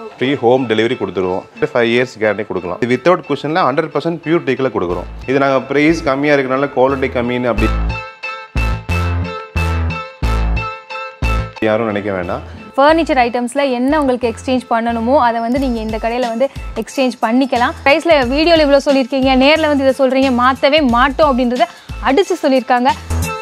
Free home delivery கொடுத்துருவோம் five years guarantee கொடுக்கலாம் இது வித்தவுட் குஷனில் ஹண்ட்ரட் பர்சன்ட் பியூர் டீக்கில் கொடுக்குறோம் இது நாங்கள் ப்ரைஸ் கம்மியாக இருக்கிறனால குவாலிட்டி கம்மின்னு அப்படி யாரும் நினைக்க வேண்டாம் ஃபர்னிச்சர் ஐட்டம்ஸில் என்ன உங்களுக்கு எக்ஸ்சேஞ்ச் பண்ணணுமோ அதை வந்து நீங்கள் இந்த கடையில் வந்து எக்ஸ்சேஞ்ச் பண்ணிக்கலாம் ப்ரைஸில் வீடியோவில் இவ்வளோ சொல்லியிருக்கீங்க நேரில் வந்து இதை சொல்கிறீங்க மாற்றவே மாட்டோம் அப்படின்றத அடித்து சொல்லியிருக்காங்க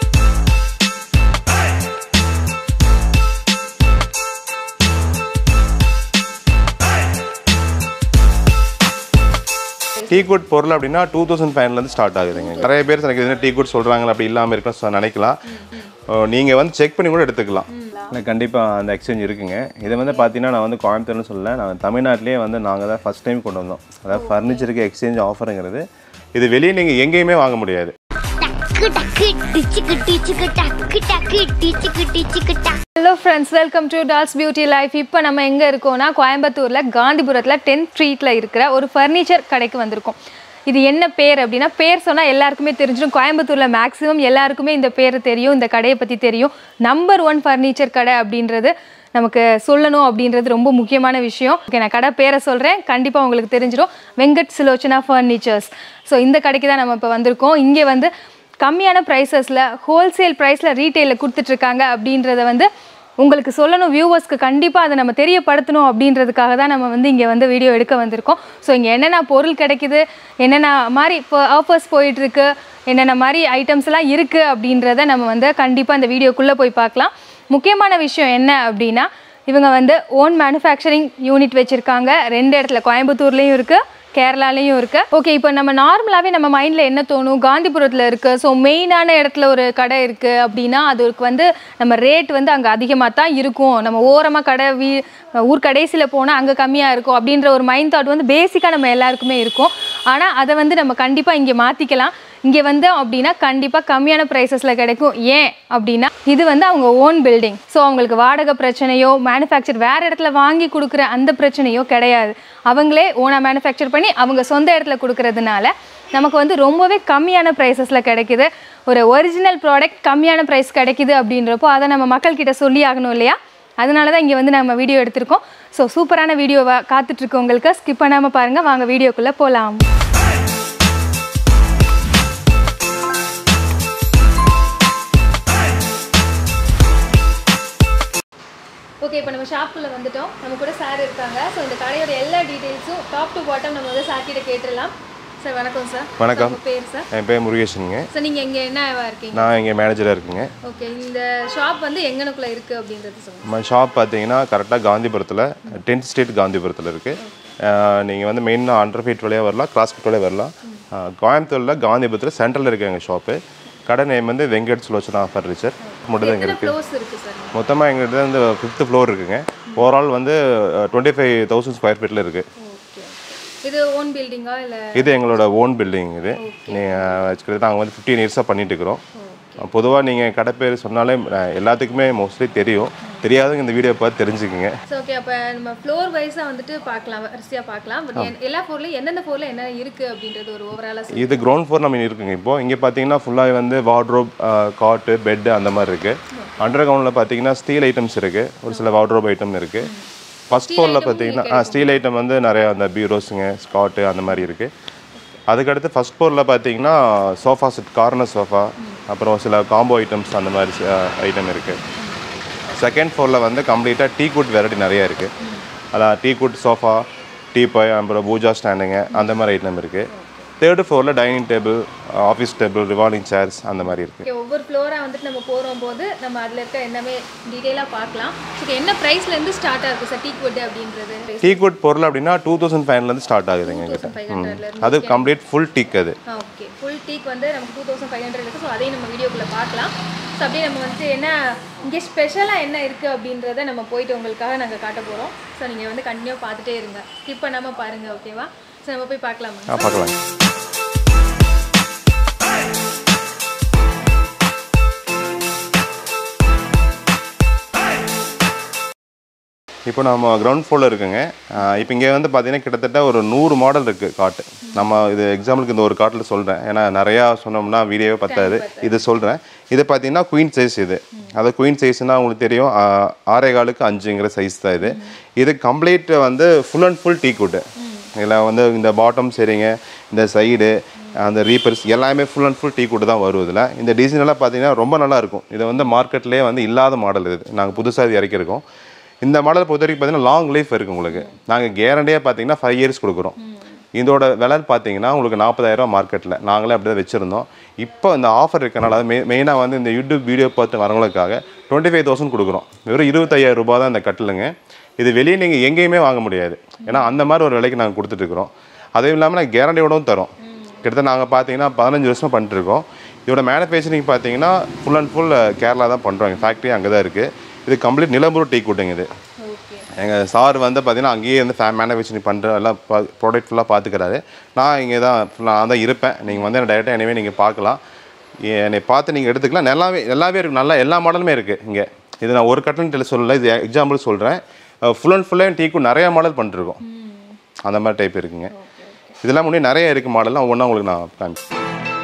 டீ குட் பொருள் அப்படின்னா டூ தௌசண்ட் ஃபைவ்லேருந்து ஸ்டார்ட் ஆகுதுங்க நிறைய பேர் எனக்கு எதுனா டீ குட் சொல்கிறாங்களா அப்படி இல்லாமல் இருக்குன்னு சொ- நினைக்கலாம் நீங்கள் வந்து செக் பண்ணி கூட எடுத்துக்கலாம் இல்லை கண்டிப்பாக அந்த எக்ஸ்சேஞ்ச் இருக்குங்க இதை வந்து பார்த்தீங்கன்னா நான் வந்து கோயம்புத்தூர்னு சொல்லல நான் தமிழ்நாட்டிலேயே வந்து நாங்கள் தான் ஃபஸ்ட் டைம் கொண்டு வந்தோம் அதாவது ஃபர்னிச்சருக்கு எக்ஸ்சேஞ்ச் ஆஃபருங்கிறது இது வெளியே நீங்கள் எங்கேயுமே வாங்க முடியாது டக்கு டக்கு டிச்சுக்கு டிச்சுக்கு டக்கு டக்கு டிச்சுக்கு டிச்சுக்கு டக்கு hello friends welcome to dolls beauty life இப்போ நம்ம எங்கே இருக்கோம்னா கோயம்புத்தூரில் காந்திபுரத்தில் டென்த் ஸ்ட்ரீட்டில் இருக்கிற ஒரு ஃபர்னிச்சர் கடைக்கு வந்திருக்கோம் இது என்ன பேர் அப்படின்னா பேர் சொன்னால் எல்லாருக்குமே தெரிஞ்சிடும் கோயம்புத்தூரில் மேக்ஸிமம் எல்லாருக்குமே இந்த பேர் தெரியும் இந்த கடையை பற்றி தெரியும் நம்பர் ஒன் ஃபர்னிச்சர் கடை அப்படின்றது நமக்கு சொல்லணும் அப்படின்றது ரொம்ப முக்கியமான விஷயம் ஓகே நான் கடை பேரை சொல்கிறேன் கண்டிப்பாக உங்களுக்கு தெரிஞ்சிடும் வெங்கட் சிலோச்சனா ஃபர்னிச்சர்ஸ் ஸோ இந்த கடைக்கு தான் நம்ம இப்போ வந்திருக்கோம் இங்கே வந்து கம்மியான ப்ரைஸஸில் ஹோல்சேல் ப்ரைஸில் ரீட்டெயிலில் கொடுத்துட்ருக்காங்க அப்படின்றத வந்து உங்களுக்கு சொல்லணும் வியூவர்ஸ்க்கு கண்டிப்பாக அதை நம்ம தெரியப்படுத்தணும் அப்படின்றதுக்காக தான் நம்ம வந்து இங்கே வந்து வீடியோ எடுக்க வந்திருக்கோம் ஸோ இங்கே என்னென்ன பொருள் கிடைக்குது என்னென்ன மாதிரி இப்போ ஆஃபர்ஸ் போயிட்டுருக்கு என்னென்ன மாதிரி ஐட்டம்ஸ் எல்லாம் இருக்குது அப்படின்றத நம்ம வந்து கண்டிப்பாக இந்த வீடியோக்குள்ளே போய் பார்க்கலாம் முக்கியமான விஷயம் என்ன அப்படின்னா இவங்க வந்து ஓன் மேனுஃபேக்சரிங் யூனிட் வச்சுருக்காங்க ரெண்டு இடத்துல கோயம்புத்தூர்லேயும் இருக்குது கேரளாலையும் இருக்கு ஓகே இப்போ நம்ம நார்மலாகவே நம்ம மைண்டில் என்ன தோணும் காந்திபுரத்தில் இருக்கு ஸோ மெயினான இடத்துல ஒரு கடை இருக்கு அப்படின்னா அதுக்கு வந்து நம்ம ரேட் வந்து அங்கே அதிகமாக தான் இருக்கும் நம்ம ஓரமாக கடை வீ ஊர் கடைசியில் போனால் அங்கே கம்மியாக இருக்கும் அப்படின்ற ஒரு மைண்ட் தாட் வந்து பேசிக்காக நம்ம எல்லாருக்குமே இருக்கும் ஆனால் அதை வந்து நம்ம கண்டிப்பாக இங்கே மாற்றிக்கலாம் இங்கே வந்து அப்படின்னா கண்டிப்பாக கம்மியான ப்ரைஸஸில் கிடைக்கும் ஏன் அப்படின்னா இது வந்து அவங்க ஓன் பில்டிங் ஸோ அவங்களுக்கு வாடகை பிரச்சனையோ மேனுஃபேக்சர் வேறு இடத்துல வாங்கி கொடுக்குற அந்த பிரச்சனையோ கிடையாது அவங்களே ஓனாக மேனுஃபேக்சர் பண்ணி அவங்க சொந்த இடத்துல கொடுக்கறதுனால நமக்கு வந்து ரொம்பவே கம்மியான ப்ரைஸஸில் கிடைக்குது ஒரு ஒரிஜினல் ப்ராடக்ட் கம்மியான ப்ரைஸ் கிடைக்குது அப்படின்றப்போ அதை நம்ம மக்கள்கிட்ட சொல்லி ஆகணும் இல்லையா அதனால தான் இங்கே வந்து நம்ம வீடியோ எடுத்திருக்கோம் ஸோ சூப்பரான வீடியோவை காத்துட்ருக்கு உங்களுக்கு ஸ்கிப் பண்ணாமல் பாருங்கள் வாங்க வீடியோக்குள்ளே போகலாம் ஓகே இப்போ நம்ம ஷாப்புக்குள்ளே வந்துட்டோம் நம்ம கூட சார் இருக்காங்க ஸோ இந்த கடையோட எல்லா டீட்டெயில்ஸும் டாப் டு பாட்டம் நம்ம வந்து சார் கிட்ட கேட்டுடலாம் சார் வணக்கம் சார் வணக்கம். உங்க பேர் சார் என் பேர் முருகேஷனுங்க சார் நீங்கள் எங்கே என்னவா இருக்கீங்க நான் இங்கே மேனேஜராக இருக்குங்க ஓகே இந்த ஷாப் வந்து எங்கனக்குள்ளே இருக்குது அப்படின்றது சொல்லுங்கள் நம்ம ஷாப் பார்த்தீங்கன்னா கரெக்டாக காந்திபுரத்தில் டென்த் ஸ்ட்ரீட் காந்திபுரத்தில் இருக்குது நீங்கள் வந்து மெயினாக அண்டர் ஃபீட் வழியாக வரலாம் கிராஸ் ஃபீட் வழியாக வரலாம் ஆஹ் கோயம்புத்தூரில் காந்திபுரத்தில் சென்ட்ரலில் இருக்குது எங்கள் ஷாப்பு கடை நேம் வந்து வெங்கட் சுலோச்சனா ஃபர்னிச்சர் மட்டும் தான் இங்கே இருக்குது க்ளோஸ் இருக்குது சார் மொத்தமாக எங்கள்கிட்ட வந்து ஃபிஃப்த் ஃப்ளோர் இருக்குங்க ஓவரால் வந்து டுவெண்ட்டி ஃபைவ் தௌசண்ட் ஸ்கொயர் ஃபீட்டில் இருக்குது ஓகே இது ஓன் பில்டிங்கா இல்லை இது எங்களோட ஓன் பில்டிங் இது நீங்கள் வச்சுக்கிறது நாங்கள் வந்து ஃபிஃப்டீன் இயர்ஸாக பண்ணிட்டு இருக்கிறோம் பொதுவாக நீங்கள் கடை பேர் சொன்னாலே அஹ், எல்லாத்துக்குமே மோஸ்ட்லி தெரியும் தெரியாதவங்க இந்த வீடியோ பார்த்து தெரிஞ்சுக்குங்க ஸோ ஓகே அப்போ நம்ம ஃப்ளோர் வைஸாக வந்துட்டு பார்க்கலாம் வரிசையாக பார்க்கலாம் பட் எல்லா பொருளும் எந்தெந்த பொருள் என்ன இருக்குது அப்படின்றது ஒரு ஓவராலாக இது கிரவுண்ட் ஃப்ளோர் நம்ம இருக்குங்க இப்போ இங்கே பார்த்தீங்கன்னா ஃபுல்லாக வந்து வார்ட்ரோப் காட்டு பெட்டு அந்த மாதிரி இருக்குது அண்டர் கிரவுண்டில் பார்த்தீங்கன்னா ஸ்டீல் ஐட்டம்ஸ் இருக்குது ஒரு சில வார்ட்ரோப் ஐட்டம் இருக்குது ஃபர்ஸ்ட் ஃப்ளோரில் பார்த்தீங்கன்னா ஸ்டீல் ஐட்டம் வந்து நிறைய அந்த பீரோஸுங்க ஸ்காட்டு அந்த மாதிரி இருக்குது அதுக்கடுத்து ஃபர்ஸ்ட் ஃப்ளோரில் பார்த்தீங்கன்னா சோஃபா செட் கார்னர் சோஃபா அப்புறம் சில காம்போ ஐட்டம்ஸ் அந்த மாதிரி ஐட்டம் இருக்குது செகண்ட் ஃப்ளோரில் வந்து கம்ப்ளீட்டாக டீ குட் வெரைட்டி நிறைய இருக்குது அதான் teak wood sofa teapoy அப்புறம் பூஜா ஸ்டாண்டுங்க அந்த மாதிரி ஐட்டம் இருக்குது தேர்டு ஃப்ளோரில் dining table office table revolving chairs அந்த மாதிரி இருக்குது ஓகே ஒவ்வொரு ஃப்ளோராக வந்துட்டு நம்ம போகிறோம் போது நம்ம அதில் இருக்க எல்லாமே டீட்டெயிலாக பார்க்கலாம் ஓகே என்ன ப்ரைஸ்லேருந்து ஸ்டார்ட் ஆகுது சார் டீ குட் அப்படின்றது டீ குட் பொருள் அப்படின்னா டூ தௌசண்ட் ஃபைவ்லேருந்து ஸ்டார்ட் ஆகுதுங்க எங்கிட்ட ஃபைவ் ஹண்ட்ரட்ல அது கம்ப்ளீட் ஃபுல் டீக் அது ஓகே ஃபுல் டீக் வந்து நமக்கு டூ தௌசண்ட் ஃபைவ் ஹண்ட்ரட் இருக்குது ஸோ அதையும் நம்ம வீடியோக்குள்ளே பார்க்கலாம் ஸோ அப்படியே நம்ம வந்துட்டு என்ன இங்கே ஸ்பெஷலாக என்ன இருக்குது அப்படின்றத நம்ம போயிட்டு உங்களுக்காக நாங்கள் காட்ட போகிறோம் ஸோ நீங்கள் வந்து கண்டினியூ பார்த்துட்டே இருங்க ஸ்கிப் பண்ணாமல் பாருங்கள் ஓகேவா ஸோ நம்ம போய் பார்க்கலாமா ஆ பார்க்கலாம் இப்போ நம்ம கிரவுண்ட் ஃப்ளோரில் இருக்குங்க இப்போ இங்கே வந்து பார்த்தீங்கன்னா கிட்டத்தட்ட ஒரு நூறு மாடல் இருக்குது காட்டு நம்ம இது எக்ஸாம்பிளுக்கு இந்த ஒரு காட்டில் சொல்கிறேன் ஏன்னா நிறையா சொன்னோம்னா வீடியோவே பத்தாது இது சொல்கிறேன் இது பார்த்தீங்கன்னா குயின் சைஸ் இது அது குயின் சைஸ்னால் உங்களுக்கு தெரியும் ஆ, ஆறே காலுக்கு அஞ்சுங்கிற சைஸ் தான் இது இது கம்ப்ளீட் வந்து full and full teak wood இதில் வந்து இந்த பாட்டம் சரிங்க இந்த சைடு அந்த ரீப்பர்ஸ் எல்லாமே full and full teak wood தான் வரும் இதில் இந்த டிசைன் எல்லாம் பார்த்தீங்கன்னா ரொம்ப நல்லா இருக்கும் இது வந்து மார்க்கெட்லேயே வந்து இல்லாத மாடல் இது நாங்கள் புதுசாக இது இறக்கியிருக்கோம் இந்த மாடல் பொறுத்த வரைக்கும் பார்த்தீங்கன்னா லாங் லைஃப் இருக்குது உங்களுக்கு நாங்கள் கேரண்டியாக பார்த்தீங்கன்னா ஃபைவ் இயர்ஸ் கொடுக்குறோம் இதோட விலை பார்த்தீங்கன்னா உங்களுக்கு நாற்பதாயிரம் மார்க்கெட்டில் நாங்களே அப்படி தான் வச்சுருந்தோம் இப்போ இந்த ஆஃபர் இருக்கனால அது மெ மெயினாக வந்து இந்த யூடியூப் வீடியோ பார்த்து வரவங்களுக்காக டுவெண்ட்டி ஃபைவ் தௌசண்ட் கொடுக்குறோம் வெறும் இருபத்தையாயிரம் ரூபாய் தான் இந்த கட்டிலுங்க இது வெளியே நீங்கள் எங்கேயுமே வாங்க முடியாது ஏன்னா அந்த மாதிரி ஒரு விலைக்கு நாங்கள் கொடுத்துட்ருக்குறோம் அதுவும் இல்லாமல் நான் கேரண்டியோடவும் தரோம் கிட்டத்தட்ட நாங்கள் பார்த்தீங்கன்னா பதினஞ்சு வருஷமாக பண்ணிட்டுருக்கோம் இதோட மேனுஃபேக்சரிங் பார்த்தீங்கன்னா ஃபுல் அண்ட் ஃபுல் கேரளா தான் பண்ணுறாங்க ஃபேக்ட்ரி அங்கே தான் இருக்குது இது கம்ப்ளீட் நிலம்பூர் டீ கூட்டுங்க இது ஓகே எங்கள் சார் வந்து பார்த்தீங்கன்னா அங்கேயே வந்து ஃபே மேனுஃபேக்சரிங் பண்ணுற எல்லாம் ப்ராடக்ட் ஃபுல்லாக பார்த்துக்கிறாரு நான் இங்கே தான் நான் தான் இருப்பேன் நீங்கள் வந்து என்ன டேரெக்டாக எனவே நீங்கள் பார்க்கலாம் எ- என்னை பார்த்து நீங்கள் எடுத்துக்கலாம் நல்லாவே எல்லாமே இருக்குது நல்லா எல்லா மாடலுமே இருக்குது இங்கே இது நான் ஒரு கட்டணத்தில் சொல்லலை இது எக்ஸாம்பிள் சொல்கிறேன் ஃபுல் அண்ட் ஃபுல்லாக டீக்கு நிறைய மாடல் பண்ணிட்டுருக்கோம் அந்த மாதிரி டைப் இருக்குங்க இதெல்லாம் முன்னாடி நிறைய இருக்குது மாடல்லாம் ஒன்றா உங்களுக்கு நான் காமிக்கிறேன்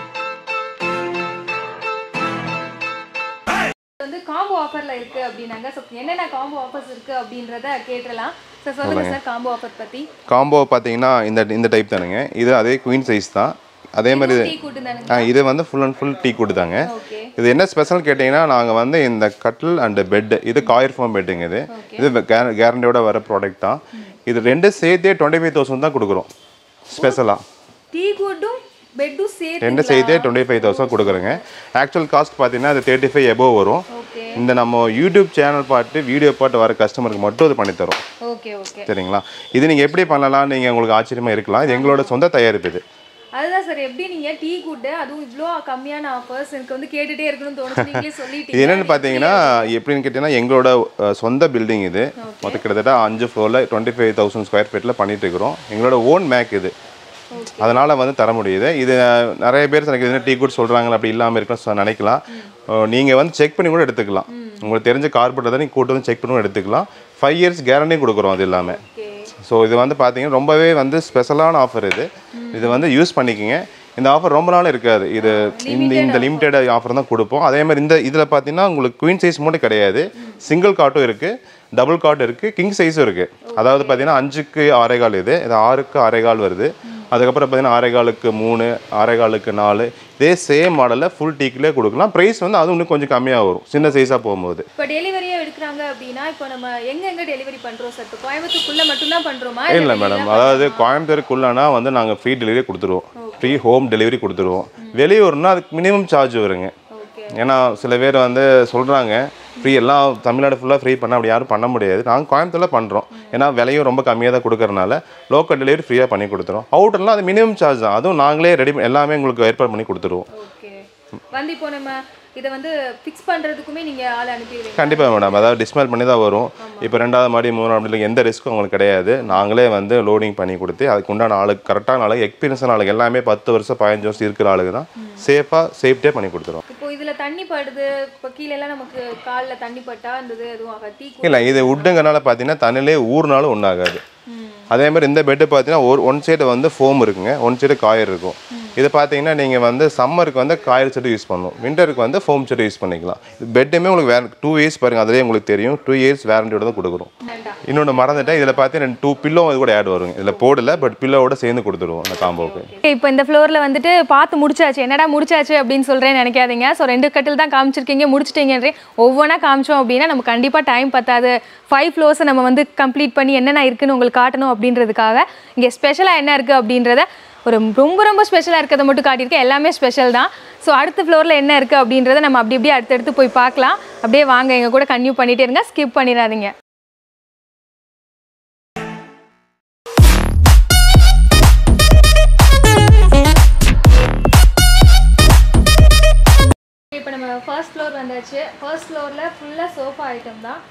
வந்து காம்போ ஆஃபர்ல இருக்கு அப்படின்னாங்க ஸோ என்னென்ன காம்போ ஆஃபர்ஸ் இருக்கு அப்படின்றத கேட்டுடலாம் சார் சொல்லுங்க சார் காம்போ ஆஃபர் பத்தி காம்போ பார்த்தீங்கன்னா இந்த இந்த டைப் தானுங்க இது அதே குயின் சைஸ் தான் அதே மாதிரி இது- டீ கூட்டு தானுங்க ஆ இது வந்து ஃபுல் அண்ட் ஃபுல் டீ கூட்டு தாங்க ஓகே இது என்ன ஸ்பெஷல் கேட்டிங்கன்னா நாங்கள் வந்து இந்த கட்டில் அண்ட் பெட் இது காயர் ஃபார்ம் பெட்டுங்க இது இது கேரண்டியோட வர ப்ராடக்ட் தான் இது ரெண்டு சேர்த்தே டுவெண்ட்டி ஃபைவ் தௌசண்ட் தான் கொடுக்குறோம் ஸ்பெஷலாக டீ கூட்டும் பெட்டும் சேர்த்து ரெண்டு சேர்த்தே டுவெண்ட்டி ஃபைவ் தௌசண்ட் கொடுக்குறேங்க ஆக்சுவல் காஸ்ட் பார்த்தீங்கன்னா அது தேர்ட்டி ஃபைவ் எபோவ் வரும் ஓகே இந்த நம்ம யூடியூப் சேனல் பார்த்து வீடியோ பார்த்து வர கஸ்டமருக்கு மட்டும் இது பண்ணித்தரோம் ஓகே ஓகே சரிங்களா இது நீங்கள் எப்படி பண்ணலாம் நீங்கள் உங்களுக்கு ஆச்சரியமாக இருக்கலாம் இது எங்களோட சொந்த தயாரிப்பு இது அதுதான் சார் எப்படி நீங்க டீ கூட்டு அதுவும் இவ்ளோ கம்மியான ஆஃபர்ஸ் எனக்கு வந்து கேட்டுட்டே இருக்கணும்னு தோணுச்சு நீங்களே இது சொல்லிட்டீங்க என்னன்னு பார்த்தீங்கன்னா எப்படின்னு கேட்டிங்கன்னா எங்களோட அஹ், சொந்த பில்டிங் இது மொத்தம் கிட்டத்தட்ட அஞ்சு ஃப்ளோரில் டுவெண்ட்டி ஃபைவ் தௌசண்ட் ஸ்கொயர் ஃபீட்டில் பண்ணிட்டு இருக்கிறோம் எங்களோட ஓன் மேக் இது அதனால் வந்து தர முடியுது இது அஹ், நிறைய பேர் எனக்கு இது டீ குட் சொல்கிறாங்க அப்படி இல்லாமல் இருக்குன்னு நினைக்கலாம் நீங்கள் வந்து செக் பண்ணி கூட எடுத்துக்கலாம் உங்களுக்கு தெரிஞ்ச கார்பெட்டர் தான் நீங்கள் கூட்டு வந்து செக் பண்ணி கூட எடுத்துக்கலாம் ஃபைவ் இயர்ஸ் கேரண்டி கொடுக்குறோம் அது இல்லாமல் ஓகே ஸோ இது வந்து பார்த்தீங்கன்னா ரொம்பவே வந்து ஸ்பெஷலான ஆஃபர் இது இது வந்து யூஸ் பண்ணிக்கங்க இந்த ஆஃபர் ரொம்ப நாள் இருக்காது இது இந்த இந்த லிமிட்டெட் ஆஃபர் தான் கொடுப்போம் அதே மாதிரி இந்த இதில் பார்த்தீங்கன்னா உங்களுக்கு குயின் சைஸ் மட்டும் கிடையாது சிங்கிள் காட்டும் இருக்குது டபுள் காட் இருக்குது கிங் சைஸும் இருக்குது அதாவது பார்த்தீங்கன்னா அஞ்சுக்கு ஆறேகால் இது இது ஆறுக்கு ஆறேகால் வருது அதுக்கப்புறம் பார்த்தீங்கன்னா ஆறேகாலுக்கு மூணு ஆறேகாலுக்கு நாலு இதே சேம் மாடலில் ஃபுல் டீக்கிலே கொடுக்கலாம் ப்ரைஸ் வந்து அது இன்னும் கொஞ்சம் கம்மியாக வரும் சின்ன சைஸாக போகும்போது இப்போ டெலிவரியா எடுக்கிறாங்க அப்படின்னா இப்போ நம்ம எங்க எங்க டெலிவரி பண்றோம் சார் இப்போ கோயம்புத்தூருக்குள்ள மட்டும்தான் பண்றோமா இல்லை மேடம் அதாவது கோயம்புத்தூருக்குள்ளனா வந்து நாங்கள் ஃப்ரீ டெலிவரி கொடுத்துருவோம் ஃப்ரீ ஹோம் டெலிவரி கொடுத்துருவோம் வெளியூர்னா அதுக்கு மினிமம் சார்ஜ் வருங்க ஓகே ஏன்னா சில பேர் வந்து சொல்கிறாங்க ஃப்ரீ எல்லாம் தமிழ்நாடு ஃபுல்லாக ஃப்ரீ பண்ண அப்படி யாரும் பண்ண முடியாது நாங்கள் கோயம்புத்தூரில் பண்ணுறோம் ஏன்னா விலையும் ரொம்ப கம்மியாக தான் கொடுக்கறனால லோக்கல் டெலிவரி ஃப்ரீயாக பண்ணி கொடுத்துருவோம் அவுட்டர்லாம் அது மினிமம் சார்ஜ் தான் அதுவும் நாங்களே ரெடி எல்லாமே உங்களுக்கு ஏற்பாடு பண்ணி கொடுத்துருவோம் ஓகே வந்து இப்போ நம்ம இதை வந்து ஃபிக்ஸ் பண்றதுக்குமே நீங்க ஆள் அனுப்பிடுவீங்க கண்டிப்பாக மேடம் அதாவது டிஸ்மேல் பண்ணி தான் வரும் இப்போ ரெண்டாவது மாடி மூணாவது மாடியில் எந்த ரிஸ்க்கும் உங்களுக்கு கிடையாது நாங்களே வந்து லோடிங் பண்ணி கொடுத்து அதுக்கு உண்டான ஆளுக்கு கரெக்டான ஆளுக்கு எக்ஸ்பீரியன்ஸான ஆளுக்கு எல்லாமே பத்து வருஷம் பதினஞ்சு வருஷம் இருக்கிற ஆளுக்கு தான் சேஃபாக சேஃப்டியாக பண்ணி கொடுத்துருவோம் இப்போ இதுல தண்ணி படுது இப்போ கீழே எல்லாம் நமக்கு கால்ல தண்ணி பட்டா அந்த இது எதுவும் ஆகாது டீ இல்லை இது உட்டுங்கனால பார்த்தீங்கன்னா தண்ணிலே ஊறினாலும் ஒன்றாகாது அதே மாதிரி இந்த பெட்டு பார்த்தீங்கன்னா ஒரு ஒன் சைடு வந்து ஃபோம் இருக்குங்க ஒன் சைடு காயர் இருக்கும் இது பார்த்தீங்கன்னா நீங்கள் வந்து சம்மருக்கு வந்து காயர் செட்டு யூஸ் பண்ணணும் விண்டருக்கு வந்து ஃபோம் செட்டு யூஸ் பண்ணிக்கலாம் பெட்டுமே உங்களுக்கு வேற டூ இயர்ஸ் பாருங்க அதுலேயே உங்களுக்கு தெரியும் டூ இயர்ஸ் வேரண்டியோட தான் கொடுக்குறோம் வேண்டாம் இன்னொன்று மறந்துட்டேன் இதில் பார்த்தீங்கன்னா டூ பில்லோ இது கூட ஆட் வருங்க இதில் போடல பட் பில்லோவோட சேர்ந்து கொடுத்துருவோம் அந்த காம்போவுக்கு இப்போ இந்த ஃப்ளோரில் வந்துட்டு பார்த்து முடிச்சாச்சு என்னடா முடிச்சாச்சு அப்படின்னு சொல்கிறேன் நினைக்காதீங்க ஸோ ரெண்டு கட்டில் தான் காமிச்சிருக்கீங்க முடிச்சிட்டீங்கன்றே ஒவ்வொன்றா காமிச்சோம் அப்படின்னா நம்ம கண்டிப்பாக டைம் பத்தாது ஃபைவ் ஃப்ளோர்ஸை நம்ம வந்து கம்ப்ளீட் பண்ணி என்னென்ன இருக்குன்னு உங்களுக்கு காட்டணும் அப்படின்றதுக்காக இங்கே ஸ்பெஷலாக என்ன இருக்குது அப்படின்றத ஒரு ரொம்ப ரொம்ப ஸ்பெஷலாக இருக்கிறத மட்டும் காட்டியிருக்கேன் எல்லாமே ஸ்பெஷல் தான் ஸோ அடுத்த ஃப்ளோரில் என்ன இருக்குது அப்படின்றத நம்ம அப்படி அப்படியே அடுத்தடுத்து போய் பார்க்கலாம் அப்படியே வாங்க எங்கள் கூட கன்டினியூ பண்ணிகிட்டே இருங்க ஸ்கிப் பண்ணிடாதீங்க இப்போ நம்ம ஃபர்ஸ்ட் ஃப்ளோர் வந்தாச்சு ஃபர்ஸ்ட் ஃப்ளோரில் ஃபுல்லாக சோஃபா ஐட்டம் தான்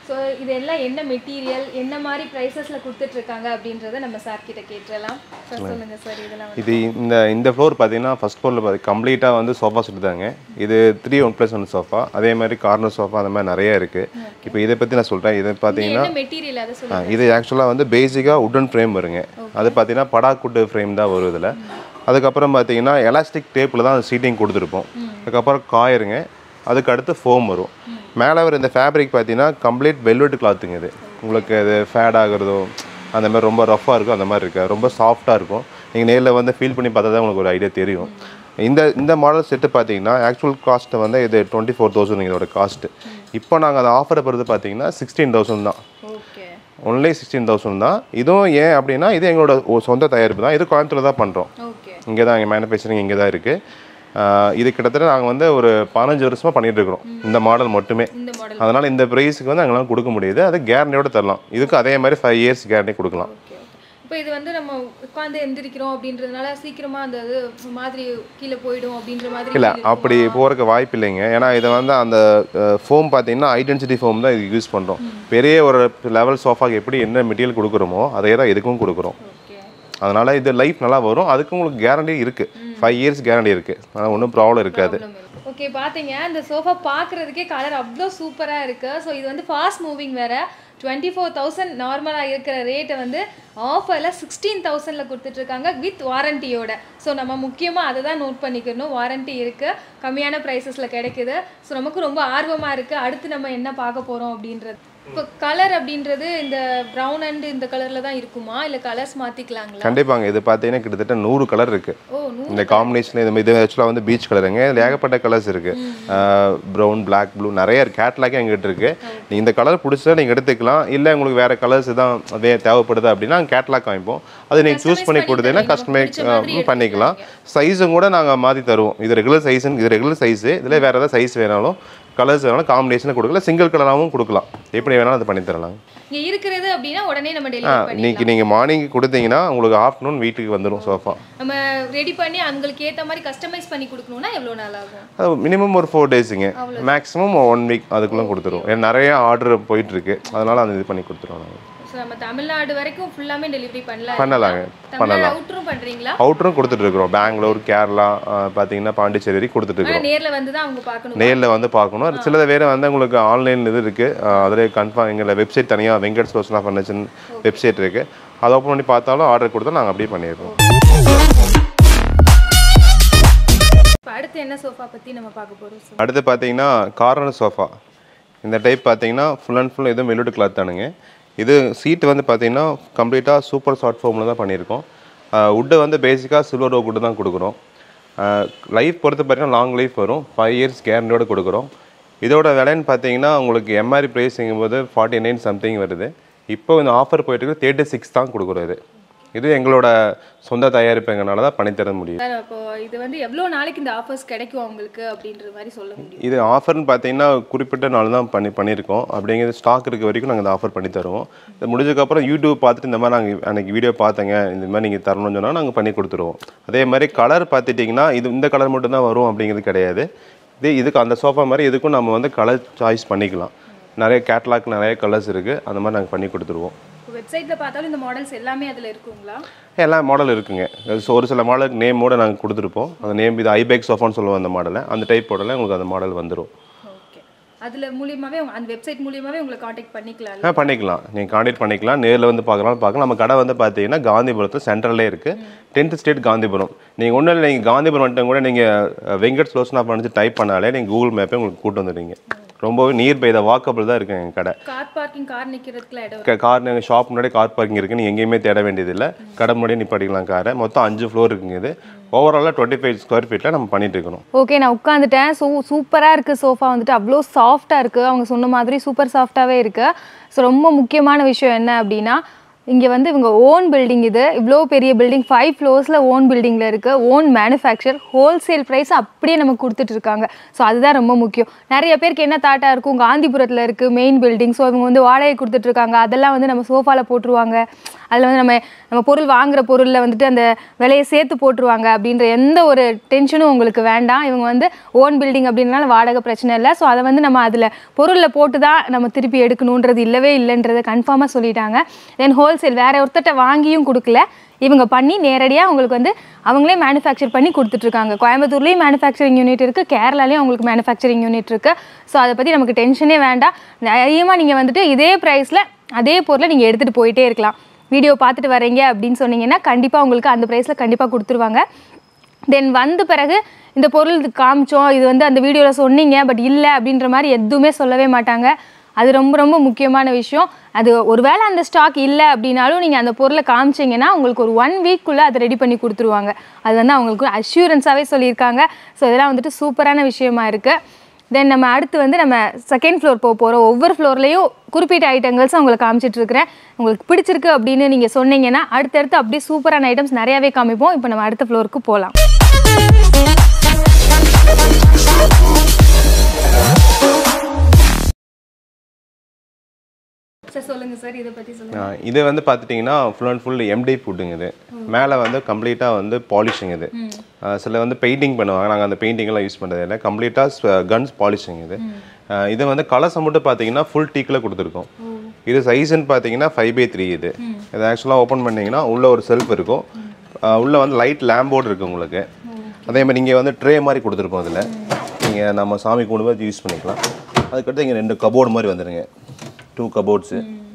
ஸோ இது எல்லாம் என்ன மெட்டீரியல் என்ன மாதிரி ப்ரைஸஸில் கொடுத்துட்ருக்காங்க அப்படின்றத நம்ம சார் கிட்ட கேட்டுடலாம் சார் சொல்லுங்கள் சார் இதெல்லாம் வந்து இது இந்த இந்த ஃப்ளோர் பார்த்தீங்கன்னா ஃபஸ்ட் ஃப்ளோரில் பார்த்து கம்ப்ளீட்டாக வந்து சோஃபா செட் தாங்க இது three one plus one sofa அதே மாதிரி கார்னர் சோஃபா அந்த மாதிரி நிறைய இருக்குது இப்போ இதை பற்றி நான் சொல்கிறேன் இதை பார்த்தீங்கன்னா என்ன மெட்டீரியல் அதை ஆ, சொல்லுங்கள் இது ஆக்சுவலாக வந்து பேசிக்காக உட்டன் ஃப்ரேம் வருங்க அது பார்த்தீங்கன்னா படாக்குட்டு ஃப்ரேம் தான் வரும் இதில் அதுக்கப்புறம் பார்த்தீங்கன்னா எலாஸ்டிக் டேப்பில் தான் சீட்டிங் கொடுத்துருப்போம் அதுக்கப்புறம் காயருங்க அதுக்கு அடுத்து ஃபோம் வரும் மேலே வர இந்த ஃபேப்ரிக் பார்த்தீங்கன்னா கம்ப்ளீட் வெல்வெட் கிளாத்துங்க இது உங்களுக்கு அது ஃபேட் ஆகுறதோ அந்த மாதிரி ரொம்ப ரஃப்பாக இருக்கும் அந்த மாதிரி இருக்காது ரொம்ப சாஃப்டாக இருக்கும் நீங்கள் நேரில் வந்து ஃபீல் பண்ணி பார்த்தா தான் உங்களுக்கு ஒரு ஐடியா தெரியும் இந்த இந்த மாடல் செட்டு பார்த்தீங்கன்னா ஆக்சுவல் காஸ்ட்டு வந்து இது டுவெண்ட்டி ஃபோர் தௌசண்ட் இதோட காஸ்ட்டு இப்போ நாங்கள் அதை ஆஃபர் போகிறது பார்த்தீங்கன்னா சிக்ஸ்டீன் தௌசண்ட் தான் ஓகே ஒன்லி சிக்ஸ்டீன் தௌசண்ட் தான் இதுவும் ஏன் அப்படின்னா இது எங்களோட ஒரு சொந்த தயாரிப்பு தான் இது கோயம்புத்தூர் தான் பண்ணுறோம் ஓகே இங்கே தான் எங்கள் மேனுஃபேக்சரிங் இங்கே தான் இருக்குது இது கிட்டத்தட்ட நாங்கள் வந்து ஒரு பதினஞ்சு வருஷமாக பண்ணிட்டு இருக்கிறோம் இந்த மாடல் மட்டுமே இந்த மாடல் அதனால் இந்த ப்ரைஸுக்கு வந்து எங்களால் கொடுக்க முடியுது அது கேரண்டியோட தரலாம் இதுக்கு அதே மாதிரி ஃபைவ் இயர்ஸ் கேரண்டி கொடுக்கலாம் ஓகே இப்போ இது வந்து நம்ம உட்காந்து எந்திரிக்கிறோம் அப்படின்றதுனால சீக்கிரமா அந்த இது மாதிரி கீழே போயிடும் அப்படின்ற மாதிரி இல்லை feel இருக்குமா? அப்படி போகிறக்கு வாய்ப்பு இல்லைங்க ஏன்னா இதை வந்து அந்த ஃபோம் பார்த்தீங்கன்னா ஐடென்சிட்டி ஃபோம் தான் இது யூஸ் பண்ணுறோம் பெரிய ஒரு லெவல் சோஃபாக்கு எப்படி என்ன மெட்டீரியல் கொடுக்குறோமோ அதே தான் இதுக்கும் கொடுக்குறோம் ஓகே அதனால் இது லைஃப் நல்லா வரும் அதுக்கு உங்களுக்கு கேரண்டி இருக்குது ஃபைவ் இயர்ஸ் கேரண்டி இருக்குது அதனால் ஒன்றும் ப்ராப்ளம் இருக்காது ஓகே பாத்தீங்க இந்த சோஃபா பார்க்கறதுக்கே கலர் அவ்வளோ சூப்பராக இருக்கு ஸோ இது வந்து ஃபாஸ்ட் மூவிங் வேற டுவெண்ட்டி ஃபோர் தௌசண்ட் நார்மலாக இருக்கிற ரேட்டை வந்து ஆஃபரில் சிக்ஸ்டீன் தௌசண்டில் கொடுத்துட்ருக்காங்க வித் வாரண்டியோட ஸோ நம்ம முக்கியமாக அதை தான் நோட் பண்ணிக்கணும் வாரண்டி இருக்குது கம்மியான ப்ரைஸஸில் கிடைக்குது ஸோ நமக்கு ரொம்ப ஆர்வமாக இருக்குது அடுத்து நம்ம என்ன பார்க்க போகிறோம் அப்படின்றது இப்போ கலர் அப்படின்றது இந்த ப்ரௌன் அண்ட் இந்த கலரில் தான் இருக்குமா இல்லை கலர்ஸ் மாற்றிக்கலாங்களா கண்டிப்பாங்க இது பார்த்தீங்கன்னா கிட்டத்தட்ட நூறு கலர் இருக்குது ஓ நூ இந்த காம்பினேஷன் இது இது ஆக்சுவலாக வந்து பீச் கலருங்க இதில் ஏகப்பட்ட கலர்ஸ் இருக்குது ப்ரௌன் பிளாக் ப்ளூ நிறைய கேட்லாக்கே எங்கிட்ட இருக்குது நீங்கள் இந்த கலர் பிடிச்சா நீங்கள் எடுத்துக்கலாம் இல்லை உங்களுக்கு வேறு கலர்ஸ் தான் வே தேவைப்படுது அப்படின்னா கேட்லாக் காமிப்போம் அது நீங்கள் சூஸ் பண்ணி கொடுத்தீங்கன்னா கஸ்டமைஸ் பண்ணிக்கலாம் சைஸும் கூட நாங்கள் மாற்றி தருவோம் இது ரெகுலர் சைஸ் இது ரெகுலர் சைஸு இதில் வேறு ஏதாவது சைஸ் வேணாலும் கலர்ஸ் வேணாலும் காம்பினேஷனில் கொடுக்கல சிங்கிள் கலராகவும் கொடுக்கலாம் எப்படி வேணாலும் அது பண்ணி தரலாம் இங்கே இருக்கிறது அப்படின்னா உடனே நம்ம ஆ டெலிவரி பண்ணி இன்னைக்கு நீங்கள் மார்னிங் கொடுத்தீங்கன்னா உங்களுக்கு ஆஃப்டர்நூன் வீட்டுக்கு வந்துடும் சோஃபா நம்ம ரெடி பண்ணி அவங்களுக்கு ஏத்த மாதிரி கஸ்டமைஸ் பண்ணி கொடுக்கணும்னா எவ்வளோ நாள் ஆகும் அது மினிமம் ஒரு ஃபோர் டேஸுங்க மேக்ஸிமம் ஒன் வீக் அதுக்குள்ளே கொடுத்துருவோம் ஏன்னா நிறைய ஆர்டர் போயிட்டுருக்கு அதனால அந்த இது பண்ணி கொடுத்துருவோம் நாங்கள் ஸோ நம்ம தமிழ்நாடு வரைக்கும் ஃபுல்லாமே டெலிவரி பண்ணலாம் பண்ணலாங்க தமிழ்நாடு அவுட்டரும் பண்றீங்களா அவுட்டரும் கொடுத்துட்ருக்குறோம் பெங்களூர் கேரளா ஆ, பார்த்தீங்கன்னா பாண்டிச்சேரி வரைக்கும் கொடுத்துட்ருக்குறோம் ஆனா நேர்ல வந்து தான் அவங்க பார்க்கணும் நேரில் வந்து பார்க்கணும் சிலது வேறு வந்து உங்களுக்கு ஆன்லைன் இது இருக்குது அதில் கன்ஃபார்ம் எங்களை வெப்சைட் தனியாக வெங்கட் சோஸ்னா ஃபர்னிச்சர் வெப்சைட் இருக்குது அதை ஓப்பன் பண்ணி பார்த்தாலும் ஆர்டர் கொடுத்தா நாங்கள் அப்படியே பண்ணிடுறோம் இப்போ அடுத்து என்ன சோஃபா பத்தி நம்ம பார்க்க போறோம் சார் அடுத்து பார்த்தீங்கன்னா கார்னர் சோஃபா இந்த டைப் பார்த்தீங்கன்னா ஃபுல் அண்ட் ஃபுல் இதுவும் வெல்லுட் கிளாத் தானுங்க இது சீட் வந்து பார்த்தீங்கன்னா கம்ப்ளீட்டாக சூப்பர் ஷார்ட் ஃபார்மில் தான் பண்ணியிருக்கோம் உட்டு வந்து பேசிக்காக சில்வர் ஓக் உட்டு தான் கொடுக்குறோம் லைஃப் பொறுத்த பார்த்தீங்கன்னா லாங் லைஃப் வரும் ஃபைவ் இயர்ஸ் கேரண்டியோட கொடுக்குறோம் இதோட விலைன்னு பார்த்தீங்கன்னா உங்களுக்கு எம்ஆர்பி ப்ரைஸிங்கும் போது ஃபார்ட்டி நைன் சம்திங் வருது இப்போ இந்த ஆஃபர் போயிட்டு இருக்கு தேர்ட்டி சிக்ஸ் தான் கொடுக்குறோம் இது இது எங்களோட சொந்த தயாரிப்புங்கனால தான் பண்ணித்தர முடியும் சார் அப்போ இது வந்து எவ்வளோ நாளைக்கு இந்த ஆஃபர்ஸ் கிடைக்கும் அவங்களுக்கு அப்படின்ற மாதிரி சொல்ல முடியும் இது ஆஃபர்னு பார்த்தீங்கன்னா குறிப்பிட்ட நாள் தான் பண்ணி பண்ணியிருக்கோம் அப்படிங்கிறது ஸ்டாக் இருக்க வரைக்கும் நாங்கள் இந்த ஆஃபர் பண்ணி தருவோம் இது முடிஞ்சதுக்கப்புறம் யூடியூப் பார்த்துட்டு இந்த மாதிரி நாங்கள் அன்றைக்கி வீடியோ பார்த்தேங்க இந்த மாதிரி நீங்கள் தரணும்னு சொன்னால் நாங்கள் பண்ணி கொடுத்துருவோம் அதே மாதிரி கலர் பார்த்துட்டிங்கன்னா இது இந்த கலர் மட்டும் தான் வரும் அப்படிங்கிறது கிடையாது இது இதுக்கு அந்த சோஃபா மாதிரி இதுக்கும் நம்ம வந்து கலர் சாய்ஸ் பண்ணிக்கலாம் நிறைய கேட்லாக் நிறைய கலர்ஸ் இருக்குது அந்த மாதிரி நாங்கள் பண்ணி கொடுத்துருவோம் இப்போ வெப்சைட்ல பார்த்தாலும் இந்த மாடல்ஸ் எல்லாமே அதுல இருக்குங்களா எல்லா மாடல் இருக்குங்க So, ஒரு சில மாடலுக்கு நேமோட நாங்கள் கொடுத்துருப்போம் அந்த நேம் இது ஐபேக் சோஃபான்னு சொல்லுவோம் அந்த மாடலை அந்த டைப் போடல உங்களுக்கு அந்த மாடல் வந்துடும் ஓகே அதுல மூலியமாவே உங்க- அந்த வெப்சைட் மூலியமாவே உங்களை காண்டாக்ட் பண்ணிக்கலாம் ஆ பண்ணிக்கலாம் நீங்கள் காண்டாக்ட் பண்ணிக்கலாம் நேரில் வந்து பார்க்கலாம் பார்க்கலாம் நம்ம கடை வந்து பார்த்தீங்கன்னா காந்திபுரத்தில் சென்ட்ரல்லே இருக்குது டென்த் ஸ்ட்ரீட் காந்திபுரம் நீங்கள் ஒன்றும் இல்லை நீங்கள் காந்திபுரம் வந்துட்டு கூட நீங்கள் வெங்கட் ஸ்லோஸ்னா பண்ணிச்சு டைப் பண்ணாலே நீங்கள் கூகுள் மேப்பே உங்களுக்கு கூட்டு வந்துடுவீங்க ரொம்பவே நியர் பை த வாக்கபிள் தான் இருக்குது எங்கள் கடை கார் பார்க்கிங் கார் நிக்கிறதுக்குலாம் இடம் இருக்கு. க- கார் நீங்கள் ஷாப் முன்னாடி கார் பார்க்கிங் இருக்குது நீங்கள் எங்கேயுமே தேட வேண்டியதில்லை கடை முன்னாடி நிப்பாட்டிக்கலாம் காரை மொத்தம் அஞ்சு ஃப்ளோர் இருக்குங்க இது ஓவராலாக டுவெண்ட்டி ஃபைவ் ஸ்கொயர் ஃபீட்டில் நம்ம பண்ணிட்டு இருக்கிறோம் ஓகே நான் உட்காந்துட்டேன் ஸோ சூப்பராக இருக்குது சோஃபா வந்துட்டு அவ்வளோ சாஃப்டாக இருக்குது அவங்க சொன்ன மாதிரி சூப்பர் சாஃப்டாகவே இருக்குது ஸோ ரொம்ப முக்கியமான விஷயம் என்ன அப்படின்னா இங்கே வந்து இவங்க ஓன் பில்டிங் இது இவ்வளோ பெரிய பில்டிங் ஃபைவ் ஃப்ளோர்ஸில் ஓன் பில்டிங்கில் இருக்குது ஓன் மேனுஃபேக்சர் ஹோல்சேல் ப்ரைஸ் அப்படியே நமக்கு கொடுத்துட்டு இருக்காங்க ஸோ அதுதான் ரொம்ப முக்கியம் நிறைய பேருக்கு என்ன தாட்டாக இருக்கும் காந்திபுரத்தில் இருக்குது மெயின் பில்டிங் ஸோ இவங்க வந்து வாடகை கொடுத்துட்ருக்காங்க அதெல்லாம் வந்து நம்ம சோஃபாவில் போட்டுருவாங்க அதில் வந்து நம்ம நம்ம பொருள் வாங்குற பொருளில் வந்துட்டு அந்த விலையை சேர்த்து போட்டுருவாங்க அப்படின்ற எந்த ஒரு டென்ஷனும் உங்களுக்கு வேண்டாம் இவங்க வந்து ஓன் பில்டிங் அப்படின்றனால வாடகை பிரச்சனை இல்லை ஸோ அதை வந்து நம்ம அதில் பொருளில் போட்டு தான் நம்ம திருப்பி எடுக்கணுன்றது இல்லவே இல்லைன்றதை கன்ஃபார்மாக சொல்லிட்டாங்க தென் ஹோல்சேல் வேற ஒருத்தட்ட வாங்கியும் கொடுக்கல இவங்க பண்ணி நேரடியாக உங்களுக்கு வந்து அவங்களே மேனுஃபேக்சர் பண்ணி கொடுத்துட்ருக்காங்க கோயம்புத்தூர்லேயும் மேனுஃபேக்சரிங் யூனிட் இருக்குது கேரளாலேயும் அவங்களுக்கு மேனுஃபேக்சரிங் யூனிட் இருக்குது ஸோ அதை பற்றி நமக்கு டென்ஷனே வேண்டாம் தைரியமாக நீங்கள் வந்துட்டு இதே ப்ரைஸில் அதே பொருளை நீங்கள் எடுத்துகிட்டு போயிட்டே இருக்கலாம் வீடியோ பார்த்துட்டு வரீங்க அப்படின்னு சொன்னீங்கன்னா கண்டிப்பாக உங்களுக்கு அந்த ப்ரைஸில் கண்டிப்பாக கொடுத்துருவாங்க தென் வந்த பிறகு இந்த பொருள் இது காமிச்சோம் இது வந்து அந்த வீடியோவில் சொன்னீங்க பட் இல்லை அப்படின்ற மாதிரி எதுவுமே சொல்லவே மாட்டாங்க அது ரொம்ப ரொம்ப முக்கியமான விஷயம் அது ஒருவேளை அந்த ஸ்டாக் இல்லை அப்படின்னாலும் நீங்கள் அந்த பொருளை காமிச்சிங்கன்னா உங்களுக்கு ஒரு ஒன் வீக்குள்ளே அதை ரெடி பண்ணி கொடுத்துருவாங்க அது வந்து அவங்களுக்கு அஷ்யூரன்ஸாகவே சொல்லியிருக்காங்க ஸோ இதெல்லாம் வந்துட்டு சூப்பரான விஷயமா இருக்குது தென் நம்ம அடுத்து வந்து நம்ம செகண்ட் ஃப்ளோர் போக போகிறோம் ஒவ்வொரு ஃப்ளோர்லேயும் குறிப்பிட்ட ஐட்டங்கள்ஸ் உங்களுக்கு காமிச்சிட்டு இருக்கிறேன் உங்களுக்கு பிடிச்சிருக்கு அப்படின்னு நீங்கள் சொன்னீங்கன்னா அடுத்தடுத்து அப்படியே சூப்பரான ஐட்டம்ஸ் நிறையாவே காமிப்போம் இப்போ நம்ம அடுத்த ஃப்ளோருக்கு போகலாம் சார் சொல்லுங்கள் சார் இதை பற்றி சொல்லுங்கள் ஆ, இது வந்து பார்த்துட்டிங்கன்னா ஃபுல் அண்ட் ஃபுல் எம்டி ஃபுட்டுங்க இது மேலே வந்து கம்ப்ளீட்டாக வந்து பாலிஷிங் இது ஆ, சில வந்து பெயிண்டிங் பண்ணுவாங்க நாங்கள் அந்த பெயிண்டிங்லாம் யூஸ் பண்ணுறது இல்லை கம்ப்ளீட்டாக கன்ஸ் பாலிஷிங் இது ஆ, இது வந்து கலர்ஸை மட்டும் பார்த்தீங்கன்னா ஃபுல் டீக்கில் கொடுத்துருக்கோம் இது சைஸ்ன்னு பார்த்தீங்கன்னா ஃபைவ் பை த்ரீ இது இது ஆக்சுவலாக ஓப்பன் பண்ணிங்கன்னா உள்ளே ஒரு செல்ஃப் இருக்கும் ஆ, உள்ள வந்து லைட் லேம்போர்டு இருக்குது உங்களுக்கு அதே மாதிரி இங்கே வந்து ட்ரே மாதிரி கொடுத்துருக்கோம் அதில் நீங்கள் நம்ம சாமி கும்பிடும்போது யூஸ் பண்ணிக்கலாம் அதுக்கடுத்து இங்கே ரெண்டு கபோர்டு மாதிரி வந்துடுங்க டூ கபோர்ட்ஸு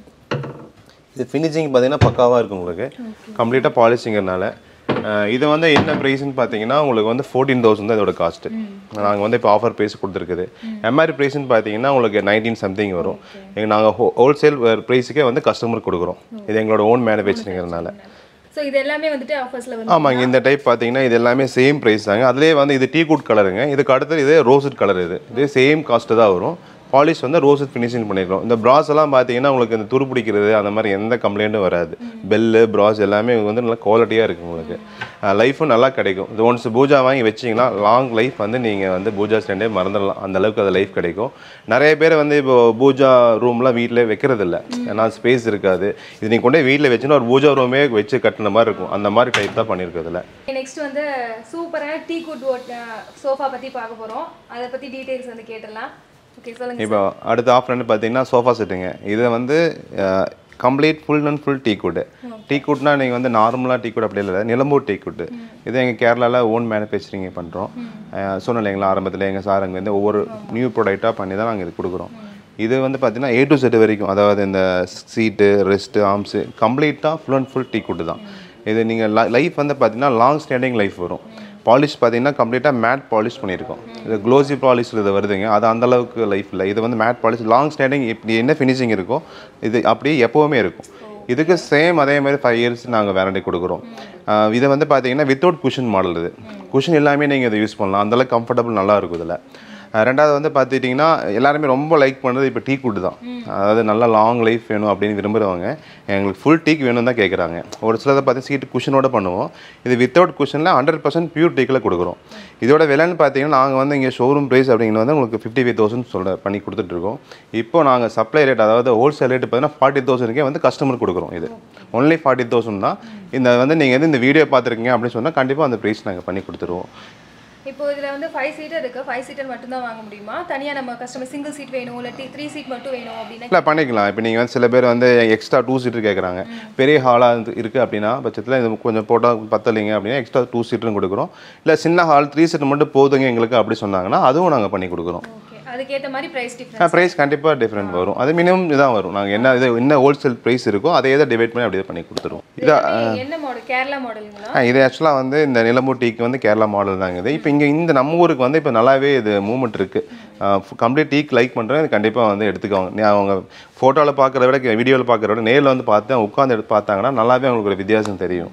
இது ஃபினிஷிங் பார்த்தீங்கன்னா பக்காவாக இருக்கும் உங்களுக்கு கம்ப்ளீட்டாக பாலிஷிங்கிறனால இது வந்து என்ன ப்ரைஸ்னு பார்த்தீங்கன்னா உங்களுக்கு வந்து ஃபோர்டீன் தௌசண்ட் தான் இதோட காஸ்ட்டு நாங்கள் வந்து இப்போ ஆஃபர் ப்ரைஸ் கொடுத்துருக்குது எம்ஆர்பி ப்ரைஸ்னு பார்த்தீங்கன்னா உங்களுக்கு நைன்டீன் சம்திங் வரும் எங்கள் நாங்கள் ஹோல்சேல் ப்ரைஸுக்கே வந்து கஸ்டமருக்கு கொடுக்குறோம் இது எங்களோட ஓன் மேனுஃபேக்சரிங்கிறனால ஸோ இது எல்லாமே வந்துட்டு ஆஃபர்ஸில் வந்து ஆமாங்க இந்த டைப் பார்த்தீங்கன்னா இது எல்லாமே சேம் ப்ரைஸ் தாங்க அதுலேயே வந்து இது டீ குட் கலருங்க இதுக்கு அடுத்தது இது ரோஸ்ட் கலர் இது இது சேம் காஸ்ட்டு தான் வரும் பாலிஷ் வந்து ரோஸ்ட் ஃபினிஷிங் பண்ணிருக்கோம் இந்த ப்ராஸ் எல்லாம் பார்த்தீங்கன்னா உங்களுக்கு இந்த துரு பிடிக்கிறது அந்த மாதிரி எந்த கம்ப்ளைண்ட்டும் வராது பெல்லு ப்ராஸ் எல்லாமே வந்து நல்லா குவாலிட்டியாக இருக்குது உங்களுக்கு லைஃபும் நல்லா கிடைக்கும் இது ஒன்ஸ் பூஜா வாங்கி வச்சிங்கன்னா லாங் லைஃப் வந்து நீங்கள் வந்து பூஜா ஸ்டாண்டே மறந்துடலாம் அந்த அளவுக்கு அது லைஃப் கிடைக்கும் நிறைய பேர் வந்து இப்போ பூஜா ரூம்லாம் வீட்டில் வைக்கிறது இல்லை ஏன்னா ஸ்பேஸ் இருக்காது இது நீங்கள் கொண்டே வீட்டில் வச்சுன்னா ஒரு பூஜா ரூமே வச்சு கட்டின மாதிரி இருக்கும் அந்த மாதிரி டைப் தான் பண்ணியிருக்கிறதுல நெக்ஸ்ட் வந்து சூப்பரான டீ குட் சோஃபா பற்றி பார்க்க போகிறோம் அதை பற்றி டீட்டெயில்ஸ் வந்து கேட்டுடலாம் ஓகே சொல்லுங்கள் இப்போ அடுத்த ஆஃப்ரண்ட் பார்த்தீங்கன்னா சோஃபா செட்டுங்க இது வந்து complete full and full teak wood teak குட்னா நீங்கள் வந்து நார்மலாக டீ குட் அப்படி இல்லை நிலம்பூர் டீ குட் இது எங்கள் கேரளாவில் ஓன் மேனுஃபேக்சரிங் பண்ணுறோம் சொன்னேன் இல்லைங்களா ஆரம்பத்தில் எங்கள் சார் அங்கே வந்து ஒவ்வொரு நியூ ப்ராடக்டாக பண்ணி தான் நாங்கள் இது கொடுக்குறோம் இது வந்து பார்த்தீங்கன்னா ஏ டு செட் வரைக்கும் அதாவது இந்த சீட்டு ரெஸ்ட்டு ஆர்ம்ஸு கம்ப்ளீட்டாக full and full teak wood தான் இது நீங்கள் லைஃப் வந்து பார்த்தீங்கன்னா லாங் ஸ்டாண்டிங் லைஃப் வரும் பாலிஷ் பார்த்தீங்கன்னா கம்ப்ளீட்டாக மேட் பாலிஷ் பண்ணியிருக்கோம் இது க்ளோசி பாலிஷ் இது வருதுங்க அது அந்த அளவுக்கு லைஃப் இல்லை இது வந்து மேட் பாலிஷ் லாங் ஸ்டாண்டிங் இப்படி என்ன ஃபினிஷிங் இருக்கோ இது அப்படியே எப்போவுமே இருக்கும் இதுக்கு சேம் அதே மாதிரி ஃபைவ் இயர்ஸ் நாங்கள் வேரண்டி கொடுக்குறோம் ஆஹ் இது வந்து பார்த்தீங்கன்னா வித்தவுட் குஷன் மாடல் இது குஷன் எல்லாமே நீங்கள் இதை யூஸ் பண்ணலாம் அந்தளவுக்கு கம்ஃபர்டபுள் நல்லா இருக்கும் இதில் அஹ் ரெண்டாவது வந்து பார்த்துட்டிங்கன்னா எல்லாருமே ரொம்ப லைக் பண்ணுறது இப்போ டீ குட் தான் அதாவது நல்லா லாங் லைஃப் வேணும் அப்படின்னு விரும்புகிறவங்க எங்களுக்கு ஃபுல் டீக் வேணும் தான் கேட்குறாங்க ஒரு சிலதை பார்த்து சீட்டு குஷனோட பண்ணுவோம் இது வித்தவுட் குஷனில் ஹண்ட்ரட் பர்சன்ட் பியூர் டீக்கில் கொடுக்குறோம் இதோட விலைன்னு பார்த்தீங்கன்னா நாங்கள் வந்து இங்கே ஷோரூம் ப்ரைஸ் அப்படிங்கிறது வந்து உங்களுக்கு ஃபிஃப்டி ஃபைவ் தௌசண்ட் சொல்ல பண்ணி கொடுத்துட்ருக்கோம் இப்போ நாங்கள் சப்ளை ரேட் அதாவது ஹோல்சேல் ரேட் பார்த்தீங்கன்னா ஃபார்ட்டி தௌசண்ட்க்கே வந்து கஸ்டமர் கொடுக்குறோம் இது ஒன்லி ஃபார்ட்டி தௌசண்ட் தான் இந்த வந்து நீங்கள் வந்து இந்த வீடியோ பார்த்துருக்கீங்க அப்படின்னு சொன்னால் கண்டிப்பாக அந்த ப்ரைஸ் நாங்கள் பண்ணி கொடுத்துருவோம் இப்போ இதில் வந்து ஃபைவ் சீட்டர் இருக்குது ஃபைவ் சீட்டர் மட்டும்தான் வாங்க முடியுமா தனியாக நம்ம கஸ்டமர் சிங்கிள் சீட் வேணும் இல்லை த்ரீ சீட் மட்டும் வேணும் அப்படின்னா இல்லை பண்ணிக்கலாம் இப்போ நீங்கள் வந்து சில பேர் வந்து எக்ஸ்ட்ரா டூ சீட்டர் கேட்குறாங்க பெரிய ஹாலாக இருக்குது அப்படின்னா பட்சத்தில் இது கொஞ்சம் போட்டால் பத்தலைங்க அப்படின்னா எக்ஸ்ட்ரா டூ சீட்டரும் கொடுக்குறோம் இல்லை சின்ன ஹால் த்ரீ சீட்டர் மட்டும் போதுங்க எங்களுக்கு அப்படி சொன்னாங்கன்னா அதுவும் நாங்கள் பண்ணி கொடுக்குறோம் ஓகே அதுக்கேற்ற மாதிரி ப்ரைஸ் டிஃப்ரெண்ட் ப்ரைஸ் கண்டிப்பாக டிஃப்ரெண்ட் வரும் அது மினிமம் இதான் வரும் நாங்கள் என்ன இது என்ன ஹோல்சேல் ப்ரைஸ் இருக்கோ அதை எதை டிவைட் பண்ணி அப்படியே பண்ணி கொடுத்துருவோம் இதா என்ன மாடல் கேரளா மாடலுங்களா ஆ, இது ஆக்சுவலாக வந்து இந்த நிலம்பூர் டீக்கு வந்து கேரளா மாடல் தாங்க இது இப்போ இங்கே இந்த நம்ம ஊருக்கு வந்து இப்போ நல்லாவே இது மூவ்மெண்ட் இருக்குது கம்ப்ளீட் டீக் லைக் பண்ணுறேன் இது கண்டிப்பாக வந்து எடுத்துக்கோங்க நீ அவங்க ஃபோட்டோவில் பார்க்குறத விட வீடியோவில் பார்க்குறத விட நேரில் வந்து பார்த்து உட்காந்து எடுத்து பார்த்தாங்கன்னா நல்லாவே அவங்களுக்கு ஒரு வித்தியாசம் தெரியும்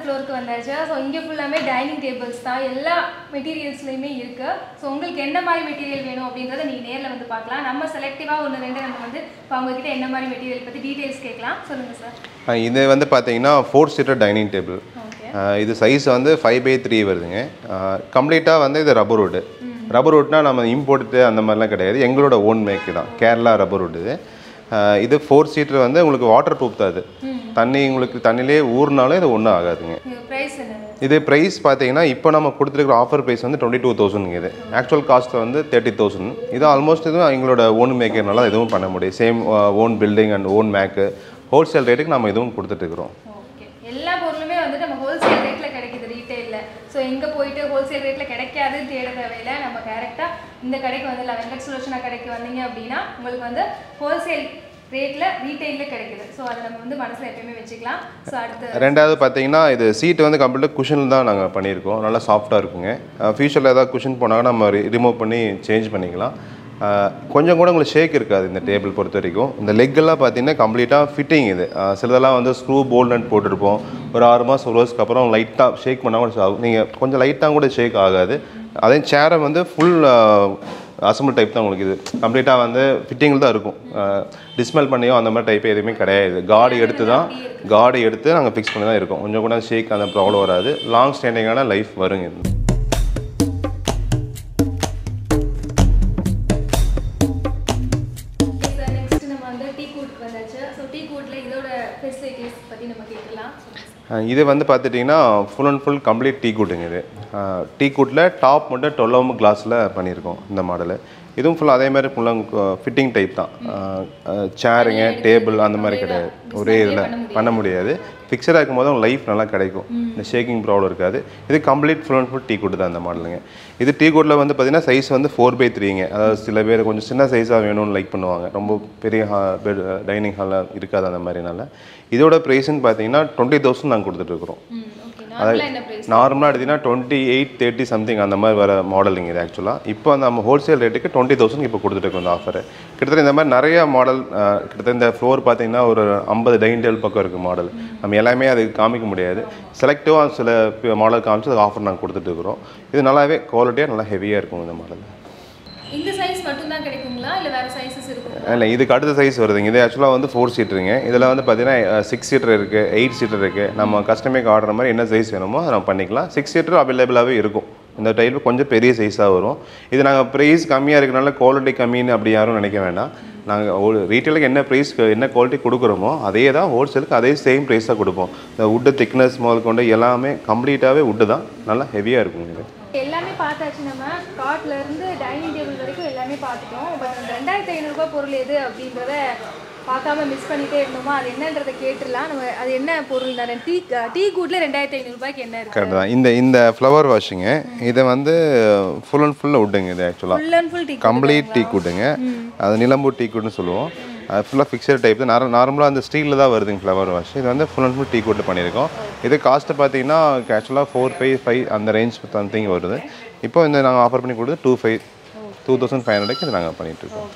ஃப்ளோருக்கு வந்தாச்சு ஸோ இங்கே ஃபுல்லாமே டைனிங் டேபிள்ஸ் தான் எல்லா மெட்டீரியல்ஸ்லையுமே இருக்கு ஸோ உங்களுக்கு என்ன மாதிரி மெட்டீரியல் வேணும் அப்படின்றத நீங்கள் நேரில் வந்து பார்க்கலாம் நம்ம செலக்டிவாக ஒன்று ரெண்டு நம்ம வந்து இப்போ அவங்கக்கிட்ட என்ன மாதிரி மெட்டீரியல் பற்றி டீட்டெயில்ஸ் கேட்கலாம் சொல்லுங்கள் சார் ஆ, இது வந்து பார்த்தீங்கன்னா four seater dining table okay இது சைஸ் வந்து ஃபைவ் பை த்ரீ வருதுங்க கம்ப்ளீட்டாக வந்து இது ரப்பர் வுட்டு ரப்பர் வுட்னா நம்ம இம்போர்ட்டு அந்த மாதிரிலாம் கிடையாது எங்களோட ஓன் மேக்கு தான் கேரளா ரப்பர் வுட் இது ஆ, இது ஃபோர் சீட்டர் வந்து உங்களுக்கு வாட்டர் ப்ரூஃப் தான் இது தண்ணி உங்களுக்கு தண்ணியிலே ஊறினாலும் இது ஒன்றும் ஆகாதுங்க இது ப்ரைஸ் என்ன இது ப்ரைஸ் பார்த்தீங்கன்னா இப்போ நம்ம கொடுத்துருக்குற ஆஃபர் ப்ரைஸ் வந்து டுவெண்ட்டி டூ தௌசண்ட் இது ஆக்சுவல் காஸ்ட் வந்து தேர்ட்டி தௌசண்ட் இது ஆல்மோஸ்ட் இதுவும் எங்களோட ஓன் மேக்கர்னால எதுவும் பண்ண முடியும் same own building and own make wholesale ரேட்டுக்கு நம்ம இதுவும் கொடுத்துட்ருக்குறோம் ஓகே எல்லா பொருளுமே வந்து நம்ம ஹோல்சேல் ரேட்டில் கிடைக்குது ரீட்டைலில் ஸோ எங்கே போயிட்டு ஹோல்சேல் ரேட்டில் கிடைக்காதுன்னு தேட தேவையில்லை நம்ம டேரெக்டாக இந்த கடைக்கு வந்து வெங்கட் சுலோச்சனா கடைக்கு வந்தீங்க அப்படின்னா உங்களுக்கு வந்து ஹோல்சேல் ரேட்டில் ரீட்டைலில் கிடைக்குது ஸோ அதை நம்ம வந்து மனசில் எப்பயுமே வச்சுக்கலாம் ஸோ அடுத்து ரெண்டாவது பார்த்தீங்கன்னா இது சீட் வந்து கம்ப்ளீட்டாக குஷன் தான் நாங்கள் பண்ணியிருக்கோம் நல்லா சாஃப்டாக இருக்குங்க ஃபியூச்சரில் ஏதாவது குஷன் போனாங்கன்னா நம்ம ரிமூவ் பண்ணி சேஞ்ச் பண்ணிக்கலாம் அஹ், கொஞ்சம் கூட உங்களுக்கு ஷேக் இருக்காது இந்த டேபிள் பொறுத்த வரைக்கும் இந்த leg எல்லாம் பார்த்தீங்கன்னா கம்ப்ளீட்டாக ஃபிட்டிங் இது அஹ், சிலதெல்லாம் வந்து ஸ்க்ரூ போல்ட் போட்டிருப்போம் ஒரு ஆறு மாதம் ஒரு வருஷத்துக்கு அப்புறம் லைட்டாக ஷேக் பண்ணால் கூட ஆகும் நீங்கள் கொஞ்சம் லைட்டாக கூட ஷேக் ஆகாது அதே சேரை வந்து ஃபுல் அசம்பிள் டைப் தான் உங்களுக்கு இது கம்ப்ளீட்டாக வந்து ஃபிட்டிங்கில் தான் இருக்கும் டிஸ்மெல் பண்ணியோ அந்த மாதிரி டைப் எதுவுமே கிடையாது காடி எடுத்து தான் காடி எடுத்து நாங்கள் ஃபிக்ஸ் பண்ணி தான் இருக்கோம் கொஞ்சம் கூட ஷேக் அந்த ப்ராப்ளம் வராது லாங் ஸ்டாண்டிங்கான லைஃப் வருங்க இது சார் நெக்ஸ்ட் நம்ம வந்து டீ கூட்டுக்கு வந்தாச்சு ஸோ டீ கூட்டில் இதோட ஃபெசிலிட்டிஸ் பற்றி நம்ம கேட்கலாம் அஹ் இது வந்து பார்த்துட்டிங்கன்னா full and full complete teak கூட்டுங்க இது டீ கூட்டில் டாப் மட்டும் டுவெல் ஓம் கிளாஸில் பண்ணியிருக்கோம் இந்த மாடலு இதுவும் ஃபுல்லாக அதே மாதிரி ஃபுல்லாக ஃபிட்டிங் டைப் தான் சேருங்க டேபிள் அந்த மாதிரி கிடையாது ஒரே இதில் பண்ண முடியாது ஃபிக்ஸடாக இருக்கும் போது லைஃப் நல்லா கிடைக்கும் இந்த ஷேக்கிங் ப்ராப்ளம் இருக்காது இது complete full and full teak wood தான் இந்த மாடலுங்க இது டீ கூட்டில் வந்து பார்த்தீங்கன்னா சைஸ் வந்து ஃபோர் பை த்ரீங்க அதாவது சில பேர் கொஞ்சம் சின்ன சைஸாக வேணும்னு லைக் பண்ணுவாங்க ரொம்ப பெரிய ஹா பெட் டைனிங் ஹாலாக இருக்காது அந்த மாதிரினால இதோட ப்ரைஸ்ன்னு பார்த்தீங்கன்னா டுவெண்ட்டி தௌசண்ட் நாங்கள் கொடுத்துட்ருக்குறோம் ம் ஓகே நார்மலாக என்ன ப்ரைஸ் நார்மலாக எடுத்தீங்கன்னா டுவெண்ட்டி எயிட் தேர்ட்டி சம்திங் அந்த மாதிரி வர மாடலுங்க இது ஆக்சுவலாக இப்போ நம்ம ஹோல்சேல் ரேட்டுக்கு டுவெண்ட்டி தௌசண்ட் இப்போ கொடுத்துட்டு இந்த ஆஃபர் கிட்டத்தட்ட இந்த மாதிரி நிறைய மாடல் கிட்டத்தட்ட இந்த ஃப்ளோர் பார்த்தீங்கன்னா ஒரு ஐம்பது டைனிங் டேபிள் பக்கம் இருக்குது மாடல் நம்ம எல்லாமே அது காமிக்க முடியாது செலக்டிவாக சில மாடல் காமிச்சு அது ஆஃபர் நாங்கள் கொடுத்துட்டு இருக்கிறோம் இது நல்லாவே குவாலிட்டியாக நல்லா ஹெவியாக இருக்கும் இந்த மாடல் இந்த சைஸ் மட்டும் தான் கிடைக்குங்களா இல்லை வேறு சைஸஸ் இருக்கும் இல்லை இதுக்கு அடுத்த சைஸ் வருதுங்க இது ஆக்சுவலாக வந்து ஃபோர் சீட்டருங்க இதில் வந்து பார்த்தீங்கன்னா சிக்ஸ் சீட்டர் இருக்குது எயிட் சீட்டர் இருக்குது நம்ம கஸ்டமேக்கு ஆர்டர் மாதிரி என்ன சைஸ் வேணுமோ அதை நம்ம பண்ணிக்கலாம் சிக்ஸ் சீட்டர் அவைலபிளாகவே இருக்கும் இந்த டைப் கொஞ்சம் பெரிய சைஸாக வரும் இது நாங்கள் ப்ரைஸ் கம்மியாக இருக்கனால குவாலிட்டி கம்மின்னு அப்படி யாரும் நினைக்க வேண்டாம் நாங்கள் ரீட்டெயிலுக்கு என்ன ப்ரைஸ் என்ன குவாலிட்டி கொடுக்குறோமோ அதே தான் ஹோல்சேலுக்கு அதே சேம் ப்ரைஸ் தான் கொடுப்போம் இந்த வுட்டு திக்னஸ் முதல் கொண்டு எல்லாமே கம்ப்ளீட்டாகவே வுட்டு தான் நல்லா ஹெவியாக இருக்கும் இது எல்லாமே பார்த்தாச்சு நம்ம காட்ல இருந்து டைனிங் டேபிள் வரைக்கும் எல்லாமே பார்த்துட்டோம் பட் அந்த ரெண்டாயிரத்தி ஐநூறுரூபா பொருள் எது அப்படின்றத பார்க்காம மிஸ் பண்ணிட்டே இருந்தோமா அது என்னன்றதை கேட்டுடலாம் நம்ம அது என்ன பொருள் தானே டீ டீ கூட்டில் ரெண்டாயிரத்தி ஐநூறுரூபாய்க்கு என்ன இருக்கு கரெக்ட் தான் இந்த இந்த ஃப்ளவர் வாஷிங்க இதை வந்து ஃபுல் அண்ட் ஃபுல்லாக விட்டுங்க இது ஆக்சுவலாக full and full teak complete teak கூட்டுங்க அது நிலம்பூர் டீ கூட்டுன்னு சொல்லுவோம் அது ஃபுல்லாக ஃபிக்ஸட் டைப் தான் நார் நார்மலாக அந்த ஸ்டீலில் தான் வருதுங்க ஃப்ளவர் வாஷ் இது வந்து ஃபுல் அண்ட் ஃபுல் டீ கூட்டு பண்ணியிருக்கோம் இது காஸ்ட்டு பார்த்தீங்கன்னா ஆக்சுவலாக ஃபோர் ஃபைவ் ஃபைவ் அந்த ரேஞ்ச் சம்திங் வருது இப்போ இந்த நாங்கள் ஆஃபர் பண்ணி கொடுத்து two five two thousand five ஹண்ட்ரடுக்கு இது நாங்கள் பண்ணிகிட்ருக்கோம்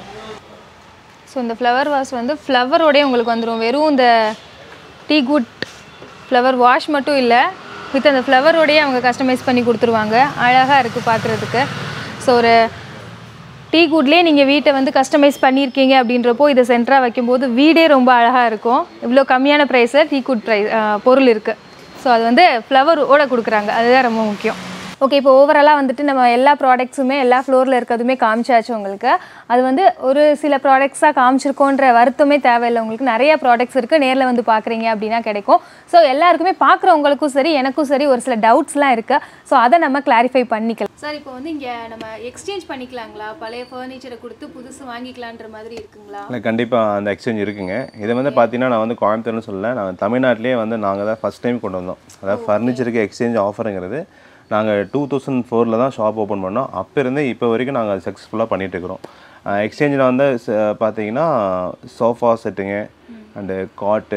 ஸோ இந்த ஃப்ளவர் வாஷ் வந்து ஃப்ளவரோடய உங்களுக்கு வந்துடும் வெறும் இந்த டீ குட் ஃப்ளவர் வாஷ் மட்டும் இல்லை வித் அந்த ஃப்ளவரோடயே அவங்க கஸ்டமைஸ் பண்ணி கொடுத்துருவாங்க அழகாக இருக்குது பார்க்குறதுக்கு ஸோ ஒரு டீ குட்லேயே நீங்கள் வீட்டை வந்து கஸ்டமைஸ் பண்ணியிருக்கீங்க அப்படின்றப்போ இதை சென்டராக வைக்கும்போது வீடே ரொம்ப அழகாக இருக்கும் இவ்வளோ கம்மியான ப்ரைஸில் டீ குட் ப்ரைஸ் பொருள் இருக்குது ஸோ அது வந்து ஃப்ளவரோட கொடுக்குறாங்க அதுதான் ரொம்ப முக்கியம் ஓகே இப்போ ஓவராலாக வந்துட்டு நம்ம எல்லா ப்ராடக்ட்ஸுமே எல்லா ஃப்ளோரில் இருக்கிறதுமே காமிச்சாச்சு உங்களுக்கு அது வந்து ஒரு சில ப்ராடக்ட்ஸாக காமிச்சிருக்கோன்ற வருத்தமே தேவையில்லை உங்களுக்கு நிறைய ப்ராடக்ட்ஸ் இருக்குது நேரில் வந்து பார்க்குறீங்க அப்படின்னா கிடைக்கும் ஸோ எல்லாருக்குமே பார்க்குறவங்களுக்கும் சரி எனக்கும் சரி ஒரு சில டவுட்ஸ்லாம் இருக்குது ஸோ அதை நம்ம கிளாரிஃபை பண்ணிக்கலாம் சார் இப்போ வந்து இங்கே நம்ம எக்ஸ்சேஞ்ச் பண்ணிக்கலாங்களா பழைய ஃபர்னிச்சரை கொடுத்து புதுசு வாங்கிக்கலான்ற மாதிரி இருக்குங்களா இல்லை கண்டிப்பாக அந்த எக்ஸ்சேஞ்ச் இருக்குங்க இது வந்து பார்த்தீங்கன்னா நான் வந்து கோயம்புத்தூர்னு சொல்லல நான் தமிழ்நாட்டிலே வந்து நாங்கள் தான் ஃபஸ்ட் டைம் கொண்டு வந்தோம் அதாவது ஃபர்னிச்சருக்கு எக்ஸ்சேஞ்ச் ஆஃபருங்கிறது நாங்கள் டூ தௌசண்ட் ஃபோரில் தான் ஷாப் ஓப்பன் பண்ணோம் அப்போ இருந்தே இப்போ வரைக்கும் நாங்கள் அது சக்ஸஸ்ஃபுல்லாக பண்ணிட்டு இருக்கிறோம் எக்ஸ்சேஞ்சில் வந்து ச- பார்த்தீங்கன்னா சோஃபா செட்டுங்க and cot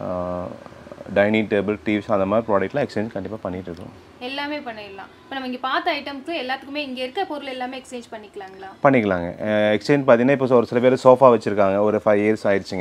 dining table TVs அந்த மாதிரி ப்ராடக்ட்லாம் எக்ஸ்சேஞ்ச் கண்டிப்பாக பண்ணிட்டு இருக்கோம் எல்லாமே பண்ணிடலாம் இப்போ நம்ம இங்கே பார்த்த ஐட்டம்க்கு எல்லாத்துக்குமே இங்கே இருக்க பொருள் எல்லாமே எக்ஸ்சேஞ்ச் பண்ணிக்கலாங்களா பண்ணிக்கலாங்க எக்ஸ்சேஞ்ச் பார்த்தீங்கன்னா இப்போ ஒரு சில பேர் சோஃபா வச்சுருக்காங்க ஒரு ஃபைவ் இயர்ஸ் ஆயிடுச்சுங்க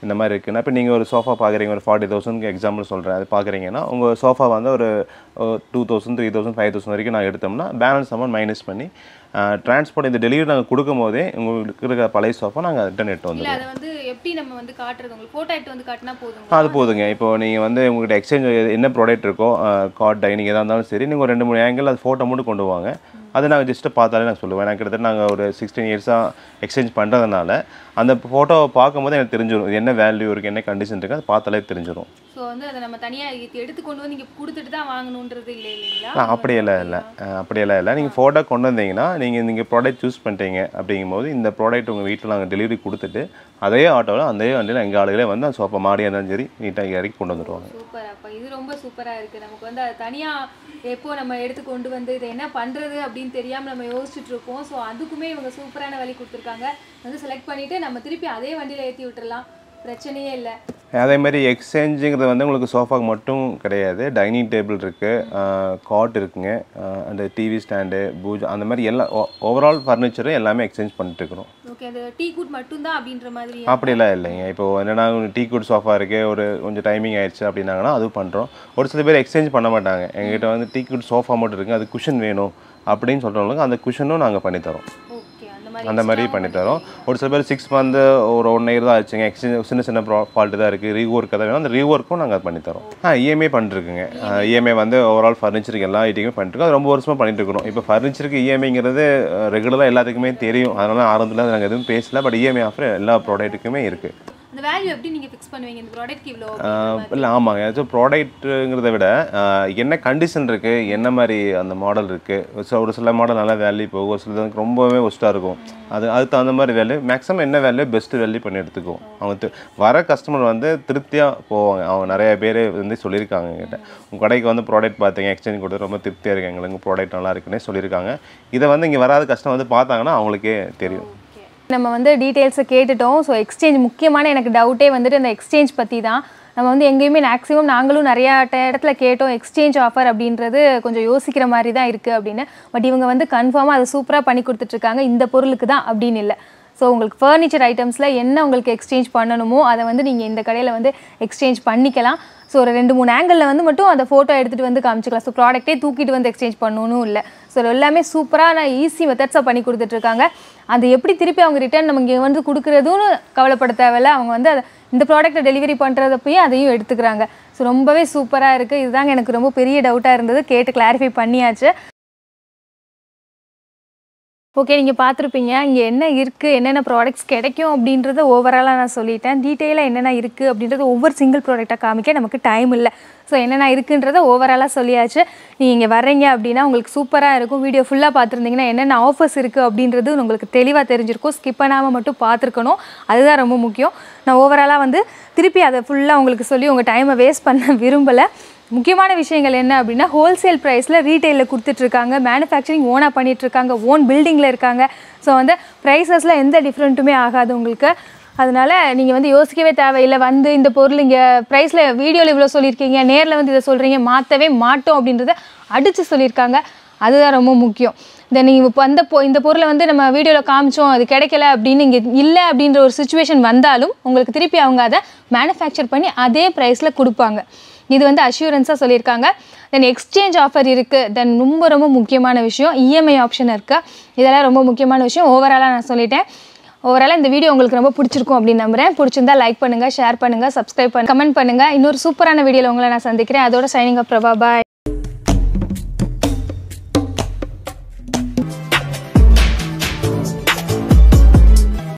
இந்த மாதிரி இருக்குன்னா இப்போ நீங்கள் ஒரு சோஃபா பார்க்குறீங்க ஒரு ஃபார்ட்டி தௌசண்ட்க்கு எக்ஸாம்பிள் சொல்கிறேன் அது பார்க்குறீங்கன்னா உங்கள் சோஃபா வந்து ஒரு two thousand three thousand five thousand வரைக்கும் நாங்கள் எடுத்தோம்னா பேலன்ஸ் அமௌண்ட் மைனஸ் பண்ணி டிரான்ஸ்போர்ட் இந்த டெலிவரி நாங்கள் கொடுக்கும் போதே உங்களுக்கு இருக்கிற பழைய சோஃபா நாங்கள் ரிட்டன் எடுத்து இல்ல வந்துடுவோம் அதை வந்து எப்படி நம்ம வந்து காட்டுறது உங்களுக்கு போட்டோ எடுத்து வந்து காட்டினா போதும் அது போதுங்க இப்போ நீங்கள் வந்து உங்கள்கிட்ட எக்ஸ்சேஞ்ச் என்ன ப்ராடக்ட் இருக்கோ கார்ட் டைனிங் எதாக இருந்தாலும் சரி நீங்கள் ஒரு ரெண்டு மூணு ஆங்கிள் அது ஃபோட்டோ மட்டும் கொண்டு வாங்க அதை நாங்கள் ஜஸ்ட்டு பார்த்தாலே நான் சொல்லுவேன் எனக்கு கிட்டத்தட்ட நாங்கள் ஒரு சிக்ஸ்டீன் இயர்ஸாக எக்ஸ்சேஞ்ச் பண்ணுறதுனால அந்த ஃபோட்டோவை பார்க்கும்போது எனக்கு தெரிஞ்சிடும் இது என்ன வேல்யூ இருக்குது என்ன கண்டிஷன் இருக்குது அது பார்த்தாலே தெரிஞ்சிடும் ஸோ வந்து அதை நம்ம தனியா இது எடுத்து கொண்டு வந்து இங்க கொடுத்துட்டு தான் வாங்கணுன்றது இல்லை இல்லைங்களா ஆ, அப்படியெல்லாம் இல்லை அஹ், அப்படியெல்லாம் இல்லை நீங்கள் ஃபோட்டோ கொண்டு வந்தீங்கன்னா நீங்கள் நீங்கள் ப்ராடக்ட் சூஸ் பண்ணிட்டீங்க அப்படிங்கும்போது இந்த ப்ராடக்ட் உங்கள் வீட்டில் நாங்கள் டெலிவரி கொடுத்துட்டு அதே ஆட்டோவில் அதே வண்டியில் எங்கள் ஆளுகளே வந்து அந்த சோஃபா மாடியாக இருந்தாலும் சரி நீட்டாக இறக்கி கொண்டு வந்துடுவாங்க சூப்பர் அப்ப இது ரொம்ப சூப்பரா இருக்கு நமக்கு வந்து அது தனியா எப்போ நம்ம எடுத்து கொண்டு வந்து இதை என்ன பண்றது அப்படின்னு தெரியாம நம்ம யோசிச்சுட்டு இருப்போம் ஸோ அதுக்குமே இவங்க சூப்பரான வழி கொடுத்துருக்காங்க வந்து செலக்ட் பண்ணிட்டு நம்ம திருப்பி அதே வண்டியில ஏத்தி விட்டுறலாம் பிரச்சனையே இல்லை அதே மாதிரி எக்ஸ்சேஞ்சுங்கிறது வந்து உங்களுக்கு சோஃபாக்கு மட்டும் கிடையாது டைனிங் டேபிள் இருக்குது காட் இருக்குங்க அந்த டிவி ஸ்டாண்டு பூஜை அந்த மாதிரி எல்லா ஓவரால் ஃபர்னிச்சரும் எல்லாமே எக்ஸ்சேஞ்ச் பண்ணிட்டு இருக்கிறோம் ஓகே அந்த டீ குட் மட்டும்தான் அப்படின்ற மாதிரி அப்படிலாம் இல்லைங்க இப்போ என்னன்னா டீ குட் சோஃபா இருக்குது ஒரு கொஞ்சம் டைமிங் ஆயிடுச்சு அப்படின்னாங்கன்னா அதுவும் பண்ணுறோம் ஒரு சில பேர் எக்ஸ்சேஞ்ச் பண்ண மாட்டாங்க எங்ககிட்ட வந்து டீ குட் சோஃபா மட்டும் இருக்குது அது குஷன் வேணும் அப்படின்னு சொல்கிறவங்களுக்கு அந்த குஷனும் நாங்கள் பண்ணித்தரோம் ஓகே அந்த மாதிரி அந்த மாதிரி பண்ணித்தரோம் ஒரு சில பேர் சிக்ஸ் மந்த் ஒரு ஒன் இயர் தான் ஆச்சுங்க எக்ஸ்சேஞ்ச் சின்ன சின்ன ஃபால்ட்டு தான் இருக்குது ரீஒர்க் தான் வேணும் அந்த ரீஒர்க்கும் நாங்கள் பண்ணித்தரோம் ஆ இஎம்ஐ பண்ணிருக்குங்க இஎம்ஐ வந்து ஓவரால் ஃபர்னிச்சருக்கு எல்லா ஐட்டியுமே பண்ணிட்டுருக்கோம் அது ரொம்ப வருஷமாக பண்ணிட்டு இருக்கிறோம் இப்போ ஃபர்னிச்சருக்கு இஎம்ஐங்கிறது ரெகுலராக எல்லாத்துக்குமே தெரியும் அதனால ஆரம்பத்தில் நாங்கள் எதுவும் பேசல பட் இஎம்ஐ ஆஃபர் எல்லா ப்ராடக்ட்டுக்குமே இருக்குது அந்த வேல்யூ எப்படி நீங்க ஃபிக்ஸ் பண்ணுவீங்க இந்த ப்ராடக்ட் இவ்வளோ இல்லை ஆமாங்க ஏதாச்சும் ப்ராடக்ட்டுங்கிறத விட ஆஹ், என்ன கண்டிஷன் இருக்குது என்ன மாதிரி அந்த மாடல் இருக்குது ஒரு சில மாடல் நல்லா வேல்யூ போகும் ஒரு சிலது ரொம்பவே ஒஸ்ட்டாக இருக்கும் அது அதுக்கு தகுந்த மாதிரி வேல்யூ மேக்ஸிமம் என்ன வேல்யூ பெஸ்ட்டு வேல்யூ பண்ணி எடுத்துக்குவோம் அவங்க தி- வர கஸ்டமர் வந்து திருப்தியாக போவாங்க அவங்க நிறைய பேர் வந்து சொல்லியிருக்காங்க என்கிட்ட உங்கள் கடைக்கு வந்து ப்ராடக்ட் பார்த்தீங்க எக்ஸ்சேஞ்ச் கொடுத்து ரொம்ப திருப்தியாக இருக்கு எங்களுக்கு ப்ராடக்ட் நல்லா இருக்குன்னே சொல்லியிருக்காங்க இதை வந்து இங்கே வராத கஸ்டமர் வந்து பார்த்தாங்கன்னா அவங்களுக்கே தெரியும் நம்ம வந்து டீட்டெயில்ஸை கேட்டுட்டோம் ஸோ எக்ஸ்சேஞ்ச் முக்கியமான எனக்கு டவுட்டே வந்துட்டு இந்த எக்ஸ்சேஞ்ச் பற்றி தான் நம்ம வந்து எங்கேயுமே மேக்ஸிமம் நாங்களும் நிறையா ட- இடத்துல கேட்டோம் எக்ஸ்சேஞ்ச் ஆஃபர் அப்படின்றது கொஞ்சம் யோசிக்கிற மாதிரி தான் இருக்குது அப்படின்னு பட் இவங்க வந்து கன்ஃபார்மாக அதை சூப்பராக பண்ணி கொடுத்துட்ருக்காங்க இந்த பொருளுக்கு தான் அப்படின்னு இல்லை ஸோ உங்களுக்கு ஃபர்னிச்சர் ஐட்டம்ஸில் என்ன உங்களுக்கு எக்ஸ்சேஞ்ச் பண்ணணுமோ அதை வந்து நீங்கள் இந்த கடையில் வந்து எக்ஸ்சேஞ்ச் பண்ணிக்கலாம் ஸோ ஒரு ரெண்டு மூணு ஆங்கிளில் வந்து மட்டும் அந்த ஃபோட்டோ எடுத்துகிட்டு வந்து காமிச்சிக்கலாம் ஸோ ப்ராடக்ட்டே தூக்கிட்டு வந்து எக்ஸ்சேஞ்ச் பண்ணணும் இல்லை ஸோ எல்லாமே சூப்பரான ஈஸி மெத்தட்ஸாக பண்ணி கொடுத்துட்ருக்காங்க அது எப்படி திருப்பி அவங்க ரிட்டர்ன் நம்ம இங்கே வந்து கொடுக்குறதுன்னு கவலைப்பட தேவையில்ல அவங்க வந்து அதை இந்த ப்ராடக்ட்டை டெலிவரி பண்ணுறதப்பையும் அதையும் எடுத்துக்கிறாங்க ஸோ ரொம்பவே சூப்பராக இருக்குது இதுதாங்க எனக்கு ரொம்ப பெரிய டவுட்டாக இருந்தது கேட்டு கிளாரிஃபை பண்ணியாச்சு ஓகே நீங்கள் பார்த்துருப்பீங்க இங்கே என்ன இருக்குது என்னென்ன ப்ராடக்ட்ஸ் கிடைக்கும் அப்படின்றத ஓவராலாக நான் சொல்லிட்டேன் டீட்டெயிலாக என்னென்ன இருக்குது அப்படின்றது ஒவ்வொரு சிங்கிள் ப்ராடக்டாக காமிக்க நமக்கு டைம் இல்லை ஸோ என்னென்ன இருக்குன்றத ஓவராலாக சொல்லியாச்சு நீங்கள் இங்கே வர்றீங்க அப்படின்னா உங்களுக்கு சூப்பராக இருக்கும் வீடியோ ஃபுல்லாக பார்த்துருந்தீங்கன்னா என்னென்ன ஆஃபர்ஸ் இருக்குது அப்படின்றது உங்களுக்கு தெளிவாக தெரிஞ்சிருக்கும் ஸ்கிப் பண்ணாமல் மட்டும் பார்த்துருக்கணும் அதுதான் ரொம்ப முக்கியம் நான் ஓவராலாக வந்து திருப்பி அதை ஃபுல்லாக உங்களுக்கு சொல்லி உங்கள் டைமை வேஸ்ட் பண்ண விரும்பலை முக்கியமான விஷயங்கள் என்ன அப்படின்னா ஹோல்சேல் ப்ரைஸில் ரீட்டெயிலில் கொடுத்துட்ருக்காங்க மேனுஃபேக்சரிங் ஓனாக பண்ணிகிட்ருக்காங்க ஓன் பில்டிங்கில் இருக்காங்க ஸோ வந்து ப்ரைஸஸில் எந்த டிஃப்ரெண்ட்டுமே ஆகாது உங்களுக்கு அதனால நீங்கள் வந்து யோசிக்கவே தேவையில்லை வந்து இந்த பொருள் இங்கே ப்ரைஸில் வீடியோவில் இவ்வளோ சொல்லியிருக்கீங்க நேரில் வந்து இதை சொல்கிறீங்க மாற்றவே மாட்டோம் அப்படின்றத அடித்து சொல்லியிருக்காங்க அதுதான் ரொம்ப முக்கியம் இந்த நீங்கள் இப்போ அந்த பொ இந்த பொருளை வந்து நம்ம வீடியோவில் காமிச்சோம் அது கிடைக்கல அப்படின்னு இங்கே இல்லை அப்படின்ற ஒரு சுச்சுவேஷன் வந்தாலும் உங்களுக்கு திருப்பி அவங்க அதை மேனுஃபேக்சர் பண்ணி அதே ப்ரைஸில் கொடுப்பாங்க இது வந்து அஷூரன்ஸாக சொல்லியிருக்காங்க தென் எக்ஸ்சேஞ்ச் ஆஃபர் இருக்குது தென் ரொம்ப ரொம்ப முக்கியமான விஷயம் இஎம்ஐ ஆப்ஷன் இருக்கா இதெல்லாம் ரொம்ப முக்கியமான விஷயம் ஓவராலாக நான் சொல்லிட்டேன் ஓவராலாக இந்த வீடியோ உங்களுக்கு ரொம்ப பிடிச்சிருக்கும் அப்படின்னு நம்புறேன் பிடிச்சிருந்தா லைக் பண்ணுங்கள் ஷேர் பண்ணுங்கள் சப்ஸ்கிரைப் பண்ணுங்க கமெண்ட் பண்ணுங்கள் இன்னொரு சூப்பரான வீடியோவில் உங்களை நான் சந்திக்கிறேன் அதோட சைனிங் அப் பிரபா பாய்